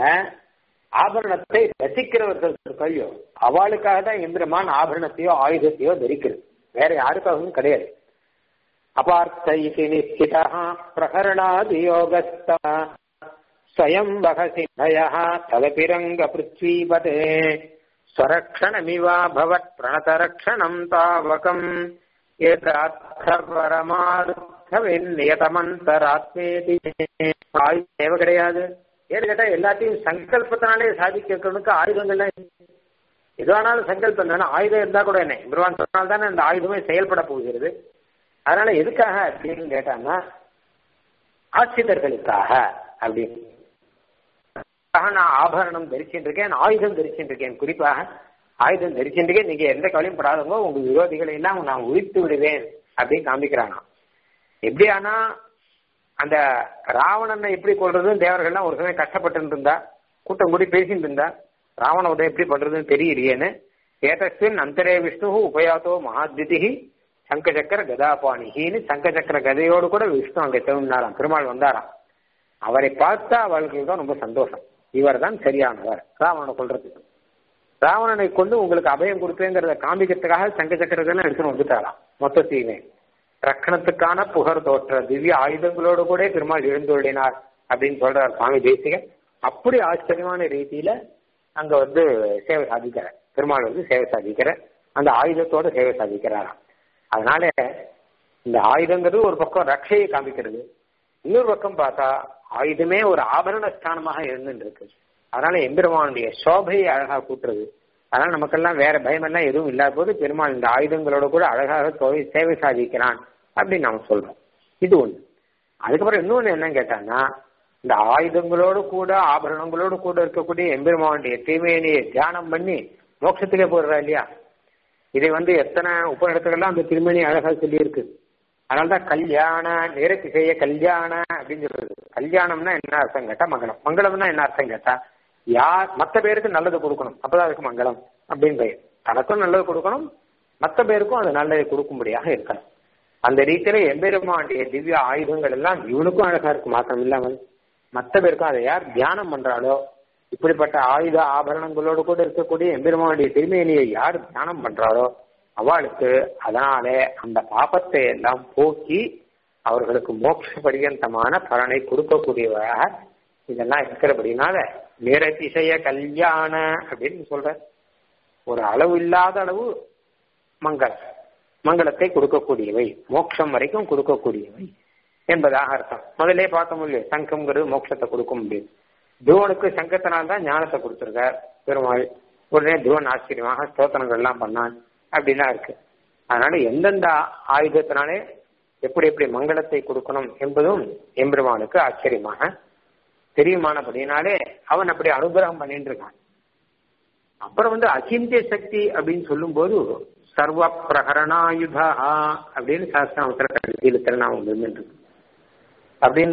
ஆபரணத்தை ரசிக்கிறவர்கள் இருக்கையோ அவளுக்காக தான் எந்திரமான ஆபரணத்தையோ ஆயுதத்தையோ தரிக்கிறது வேற யாருக்காகவும் கிடையாது அபார்த்த இதி நிச்சிதா பிரகரணாதியோகஸ்த ஸ்வயம் வகசிந்தய தலபிரங்க பிருத்வீபதே ஸ்வரக்ஷணமிவாபவத் பிரணதரக்ஷணம் தாவகம் ஏதாத்மரமாத்மேதி தேவை கிடையாது ஏன்னு கேட்டா எல்லாத்தையும் சங்கல்பத்தினாலே சாதிக்கிறவனுக்கு ஆயுதங்கள்லாம் எதுவானாலும் சங்கல்பம் தானே ஆயுதம் இருந்தா கூட என்ன இம்ருவான் சொன்னால் தானே அந்த ஆயுதமே செயல்பட போகிறது அதனால எதுக்காக அப்படின்னு கேட்டாங்கன்னா ஆட்சிதர்களுக்காக அப்படின்னு நான் ஆபரணம் தரிச்சுட்டு இருக்கேன் ஆயுதம் தரிச்சுட்டு இருக்கேன் குறிப்பாக ஆயுதம் தரிச்சுட்டு இருக்கேன் நீங்க எந்த கவலையும் படாதவங்க உங்க விரோதிகளை எல்லாம் நான் உரித்து விடுவேன் அப்படின்னு காமிக்கிறாங்க எப்படி ஆனா அந்த ராவணனை எப்படி கொள்றதுன்னு தேவர்கள்லாம் ஒரு சமயம் கஷ்டப்பட்டு இருந்தா கூட்டம் கூடி பேசிட்டு இருந்தா ராவண உதயம் எப்படி பண்றதுன்னு தெரியலையேன்னு ஏதஸ்வின் அந்தரே விஷ்ணு உபயாத்தோ மகாத்யுதிகி சங்கசக்கர கதாபாணிகின்னு சங்கசக்கர கதையோடு கூட விஷ்ணு அங்கே திரும்பினாராம் பெருமாள் வந்தாராம் அவரை பார்த்தா அவர்களுக்கு தான் ரொம்ப சந்தோஷம் இவர் தான் சரியானவர் ராவணனை கொள்றதுக்கு ராவணனை கொண்டு உங்களுக்கு அபயம் கொடுப்பேங்கிறத காமிக்கிறதுக்காக சங்க சக்கரத்தெல்லாம் எடுத்துன்னு வந்துட்டாராம் மொத்தத்தையுமே ரக்கணத்துக்கான புகழ் தோற்ற திவ்ய ஆயுதங்களோடு கூட பெருமாள் எழுந்துள்ளினார் அப்படின்னு சொல்றார் சுவாமி தேசிகர் அப்படி ஆச்சரியமான ரீதியில அங்க வந்து சேவை சாதிக்கிற பெருமாள் வந்து சேவை சாதிக்கிற அந்த ஆயுதத்தோட சேவை சாதிக்கிறாராம் அதனால இந்த ஆயுதங்கிறது ஒரு பக்கம் ரட்சையை காமிக்கிறது இன்னொரு பக்கம் பார்த்தா ஆயுதமே ஒரு ஆபரண ஸ்தானமாக இருந்துட்டு இருக்கு அதனால எம்பெருமானுடைய சோபையை அழகா கூட்டுறது அதனால நமக்கெல்லாம் வேற பயமெல்லாம் எதுவும் இல்லாத போது பெருமாள் இந்த ஆயுதங்களோட கூட அழகாக தொகை சேவை சாதிக்கிறான் அப்படின்னு நாம சொல்றோம் இது ஒண்ணு அதுக்கப்புறம் இன்னொன்னு என்னன்னு கேட்டான்னா இந்த ஆயுதங்களோடு கூட ஆபரணங்களோடு கூட இருக்கக்கூடிய எம்பெருமானுடைய தீமையினையை தியானம் பண்ணி மோட்சத்துக்கே போடுறா இல்லையா இதை வந்து எத்தனை உபநிடத்துக்கெல்லாம் அந்த திருமணி அழகா சொல்லி இருக்கு அதனாலதான் கல்யாண நேரத்தி செய்ய கல்யாண அப்படின்னு சொல்றது கல்யாணம்னா என்ன அர்த்தம் கேட்டா மங்களம் மங்களம்னா என்ன அர்த்தம் கேட்டா யார் மற்ற பேருக்கு நல்லது கொடுக்கணும் அப்பதான் அதுக்கு மங்களம் அப்படின்னு பெயர் தனக்கும் நல்லது கொடுக்கணும் மற்ற பேருக்கும் அது நல்லதை கொடுக்கும்படியாக இருக்கணும் அந்த ரீதியில எம்பெருமானுடைய திவ்ய ஆயுதங்கள் எல்லாம் இவனுக்கும் அழகா இருக்கு மாத்திரம் இல்லாமல் மற்ற பேருக்கும் அதை யார் தியானம் பண்றாளோ இப்படிப்பட்ட ஆயுத ஆபரணங்களோடு கூட இருக்கக்கூடிய எம்பெருமானுடைய திருமேனியை யார் தியானம் பண்றாளோ அவளுக்கு அதனாலே அந்த பாபத்தை எல்லாம் போக்கி அவர்களுக்கு மோட்ச பரியந்தமான பலனை கொடுக்கக்கூடியவராக இதெல்லாம் இருக்கிறபடினால நிரதிசய கல்யாண அப்படின்னு சொல்ற ஒரு அளவு இல்லாத அளவு மங்களம் மங்களத்தை கொடுக்கக்கூடியவை மோட்சம் வரைக்கும் கொடுக்கக்கூடியவை என்பதாக அர்த்தம் முதலே பார்க்க முடியும் சங்கம்ங்கிறது மோட்சத்தை கொடுக்க முடியும் துருவனுக்கு சங்கத்தினால் தான் ஞானத்தை கொடுத்திருக்கார் பெருமாள் உடனே துருவன் ஆச்சரியமாக ஸ்தோத்திரங்கள் எல்லாம் பண்ணான் அப்படிலாம் இருக்கு அதனால எந்தெந்த ஆயுதத்தினாலே எப்படி எப்படி மங்களத்தை கொடுக்கணும் என்பதும் எம்பெருமானுக்கு ஆச்சரியமாக தெரியுமானபடினாலே அவன் அப்படி அனுகிரகம் பண்ணிட்டு இருக்கான் அப்புறம் வந்து அச்சிந்திய சக்தி அப்படின்னு சொல்லும் போது சர்வ பிரகரணாயுதா அப்படின்னு சாஸ்திரம் திருநாமம் இருந்துட்டு அப்படின்னு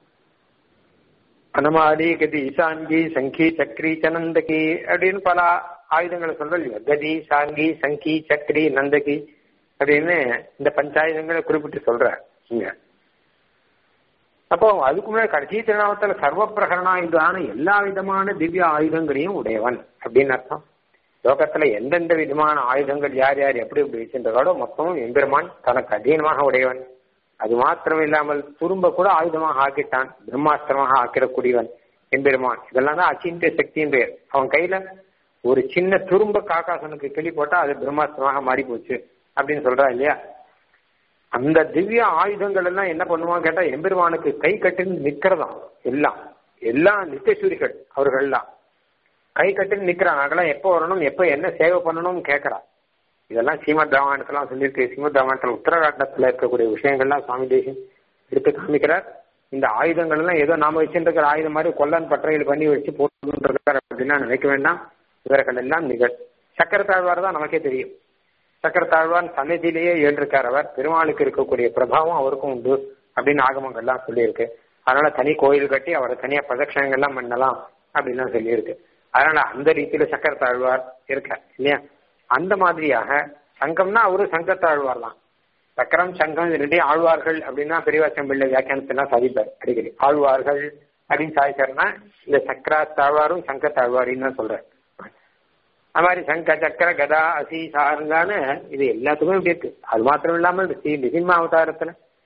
அனமாதி கதி சாங்கி சங்கி சக்ரி சனந்தகி அப்படின்னு பல ஆயுதங்களை சொல்றோம் இல்லையா கதி சாங்கி சங்கி சக்ரி நந்தகி அப்படின்னு இந்த பஞ்சாயுதங்களை குறிப்பிட்டு சொல்ற இங்க அப்போ அதுக்கு முன்னாடி கடைசி திருநாமத்துல சர்வ பிரகரணாயுதான எல்லா விதமான திவ்ய ஆயுதங்களையும் உடையவன் அப்படின்னு அர்த்தம் லோகத்துல எந்தெந்த விதமான ஆயுதங்கள் யார் யார் எப்படி எப்படி வச்சிருந்தாலோ மொத்தமும் எம்பெருமான் தனக்கு அதீனமாக உடையவன் அது மாத்திரம் இல்லாமல் துரும்ப கூட ஆயுதமாக ஆக்கிட்டான் பிரம்மாஸ்திரமாக ஆக்கிடக்கூடியவன் எம்பெருமான் இதெல்லாம் தான் அச்சிந்திய சக்தியின் பெயர் அவன் கையில ஒரு சின்ன துரும்ப காக்காசனுக்கு கிளி போட்டா அது பிரம்மாஸ்திரமாக மாறி போச்சு அப்படின்னு சொல்றா இல்லையா அந்த திவ்ய ஆயுதங்கள் எல்லாம் என்ன பண்ணுவான் கேட்டா எம்பெருமானுக்கு கை கட்டுன்னு நிக்கிறதாம் எல்லாம் எல்லாம் நித்தியசூரிகள் அவர்கள் எல்லாம் கை கட்டுன்னு நிக்கிறான் அதெல்லாம் எப்போ வரணும் எப்போ என்ன சேவை பண்ணணும்னு கேட்கறான் இதெல்லாம் ஸ்ரீமத் ராமாயணத்தெல்லாம் சொல்லியிருக்கு ஸ்ரீமத் ராமாயணத்தில் உத்தரகாண்டத்தில் இருக்கக்கூடிய விஷயங்கள்லாம் சுவாமி தேசம் எடுத்து காமிக்கிறார் இந்த ஆயுதங்கள் எல்லாம் ஏதோ நாம வச்சுருக்கிற ஆயுதம் மாதிரி கொல்லன் பட்டறையில் பண்ணி வச்சு போட்டுருக்கார் அப்படின்னா நினைக்க வேண்டாம் இவர்கள் எல்லாம் நிகழ் சக்கரத்தாழ்வார் தான் நமக்கே தெரியும் சக்கரத்தாழ்வான் சன்னதியிலேயே ஏற்றிருக்கார் அவர் பெருமாளுக்கு இருக்கக்கூடிய பிரபாவம் அவருக்கும் உண்டு அப்படின்னு ஆகமங்கள்லாம் சொல்லியிருக்கு அதனால தனி கோயில் கட்டி அவரை தனியா பிரதட்சணங்கள்லாம் பண்ணலாம் அப்படின்லாம் சொல்லியிருக்கு அதனால அந்த ரீதியில சக்கரத்தாழ்வார் இருக்கார் இல்லையா அந்த மாதிரியாக சங்கம்னா அவரு சங்கத்தாழ்வார் தான் சக்கரம் சங்கம் ரெண்டே ஆழ்வார்கள் அப்படின்னா பெரியவா செம்பிள்ளை வியாக்கியானத்தெல்லாம் சாதிப்பார் அடிக்கடி ஆழ்வார்கள் அப்படின்னு சாதிச்சாருன்னா இந்த சக்கரா தாழ்வாரும் சங்க தாழ்வாரின்னு தான் சொல்றாரு அது மாதிரி சங்க சக்கர கதா அசி சாருங்கான இது எல்லாத்துக்கும் இப்படி இருக்கு அது மாத்திரம் இல்லாமல் ஸ்ரீ நிசிம்ம அவதாரத்துல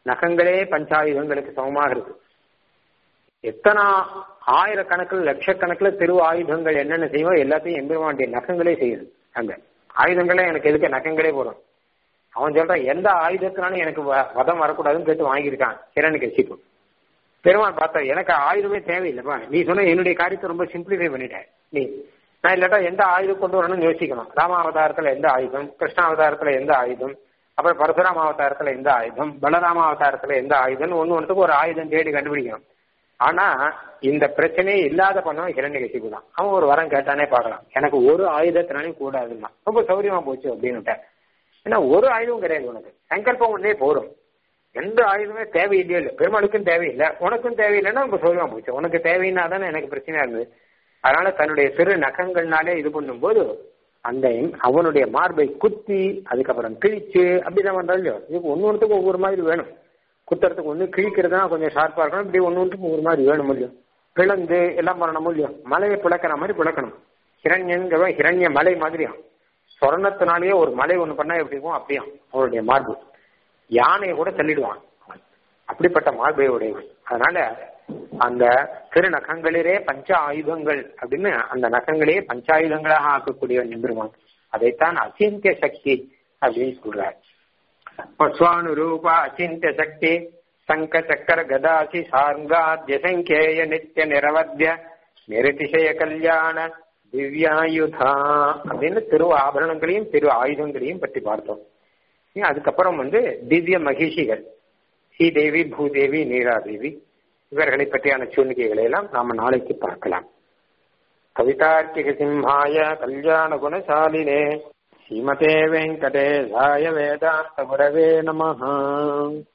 நகங்களே பஞ்சாயுதங்களுக்கு சமமாக இருக்கு எத்தனை ஆயிரக்கணக்கில் லட்சக்கணக்கில் திரு ஆயுதங்கள் என்னென்ன செய்வோம் எல்லாத்தையும் எம்பெருமானுடைய நகங்களே செய்யுது அங்க ஆயுதங்களே எனக்கு எதுக்கு நகங்களே போதும் அவன் சொல்றான் எந்த ஆயுதத்தினாலும் எனக்கு வ- வதம் வரக்கூடாதுன்னு கேட்டு வாங்கியிருக்கான் கிரணுக்கு கட்சிப்பு பெருமாள் பார்த்தா எனக்கு ஆயுதமே தேவையில்லைப்பா நீ சொன்ன என்னுடைய காரியத்தை ரொம்ப சிம்பிளிஃபை பண்ணிட்டேன் நீ நான் இல்லாட்டா எந்த ஆயுதம் கொண்டு வரணும்னு யோசிக்கணும் ராம அவதாரத்துல எந்த ஆயுதம் கிருஷ்ண அவதாரத்துல எந்த ஆயுதம் அப்புறம் பரசுராம அவதாரத்துல எந்த ஆயுதம் பலராம அவதாரத்துல எந்த ஆயுதம் ஒண்ணு ஒன்றுக்கு ஒரு ஆயுதம் தேடி கண்டுபிடிக்கணும் ஆனா இந்த பிரச்சனையே இல்லாத பண்ணவன் ஹிரண்யகசிபு தான் அவன் ஒரு வரம் கேட்டானே பார்க்கலாம் எனக்கு ஒரு ஆயுதத்தினாலையும் கூடாதுன்னா ரொம்ப சௌரியமா போச்சு அப்படின்னு ஏன்னா ஒரு ஆயுதம் கிடையாது உனக்கு சங்கல்பம் ஒன்றே போதும் எந்த ஆயுதமே தேவையில்லையோ இல்லை பெருமாளுக்கும் தேவையில்லை உனக்கும் தேவையில்லைன்னா ரொம்ப சௌரியமா போச்சு உனக்கு தேவைன்னா தானே எனக்கு பிரச்சனையா இருந்தது அதனால தன்னுடைய சிறு நகங்கள்னாலே இது பண்ணும்போது அந்த எம்- அவனுடைய மார்பை குத்தி அதுக்கப்புறம் கிழிச்சு அப்படிதான் பண்றது இல்லையோ இதுக்கு ஒன்னு ஒன்றுத்துக்கு ஒவ்வொரு மாதிரி வேணும் குத்துறதுக்கு ஒண்ணு கிழிக்கிறது தான் கொஞ்சம் ஷார்ப்பா இருக்கணும் இப்படி ஒன்னு ஒன்றுக்கு ஒவ்வொரு மாதிரி வேணும் இல்லையோ பிளந்து எல்லாம் பண்ணணும் இல்லையோ மலையை பிளக்கிற மாதிரி பிளக்கணும் ஹிரண்யங்கிறவன் ஹிரண்ய மலை மாதிரியாம் சொர்ணத்தினாலேயே ஒரு மலை ஒண்ணு பண்ணா எப்படி இருக்கும் அப்படியாம் அவருடைய மார்பு யானையை கூட தள்ளிடுவான் அவன். அப்படிப்பட்ட மார்பை உடையவன் அதனால அந்த திரு நகங்களிலே பஞ்ச ஆயுதங்கள் அப்படின்னு அந்த நகங்களே பஞ்சாயுதங்களாக ஆக்கக்கூடியவன் எம்பெருமான் அதைத்தான் அசிந்திய சக்தி அப்படின்னு சொல்றார் பஸ்வானுரூப அச்சிந்திய சக்தி சங்க சக்கர கதாசி சார்காத்ய சங்கேய நித்திய நிரவத்திய நிரதிசய கல்யாண திவ்யாயுதா அப்படின்னு திரு ஆபரணங்களையும் திரு ஆயுதங்களையும் பற்றி பார்த்தோம் இனி அதுக்கப்புறம் வந்து திவ்ய மகிஷிகள் ஸ்ரீதேவி பூதேவி நீராதேவி இவர்களை பற்றியான சூழ்நிலைகளை எல்லாம் நாம நாளைக்கு பார்க்கலாம் கவிதார்க்கிக சிம்ஹாய கல்யாண குணசாலினே ஸ்ரீமதே வெங்கடேசாய வேதாந்த குரவே நமஹ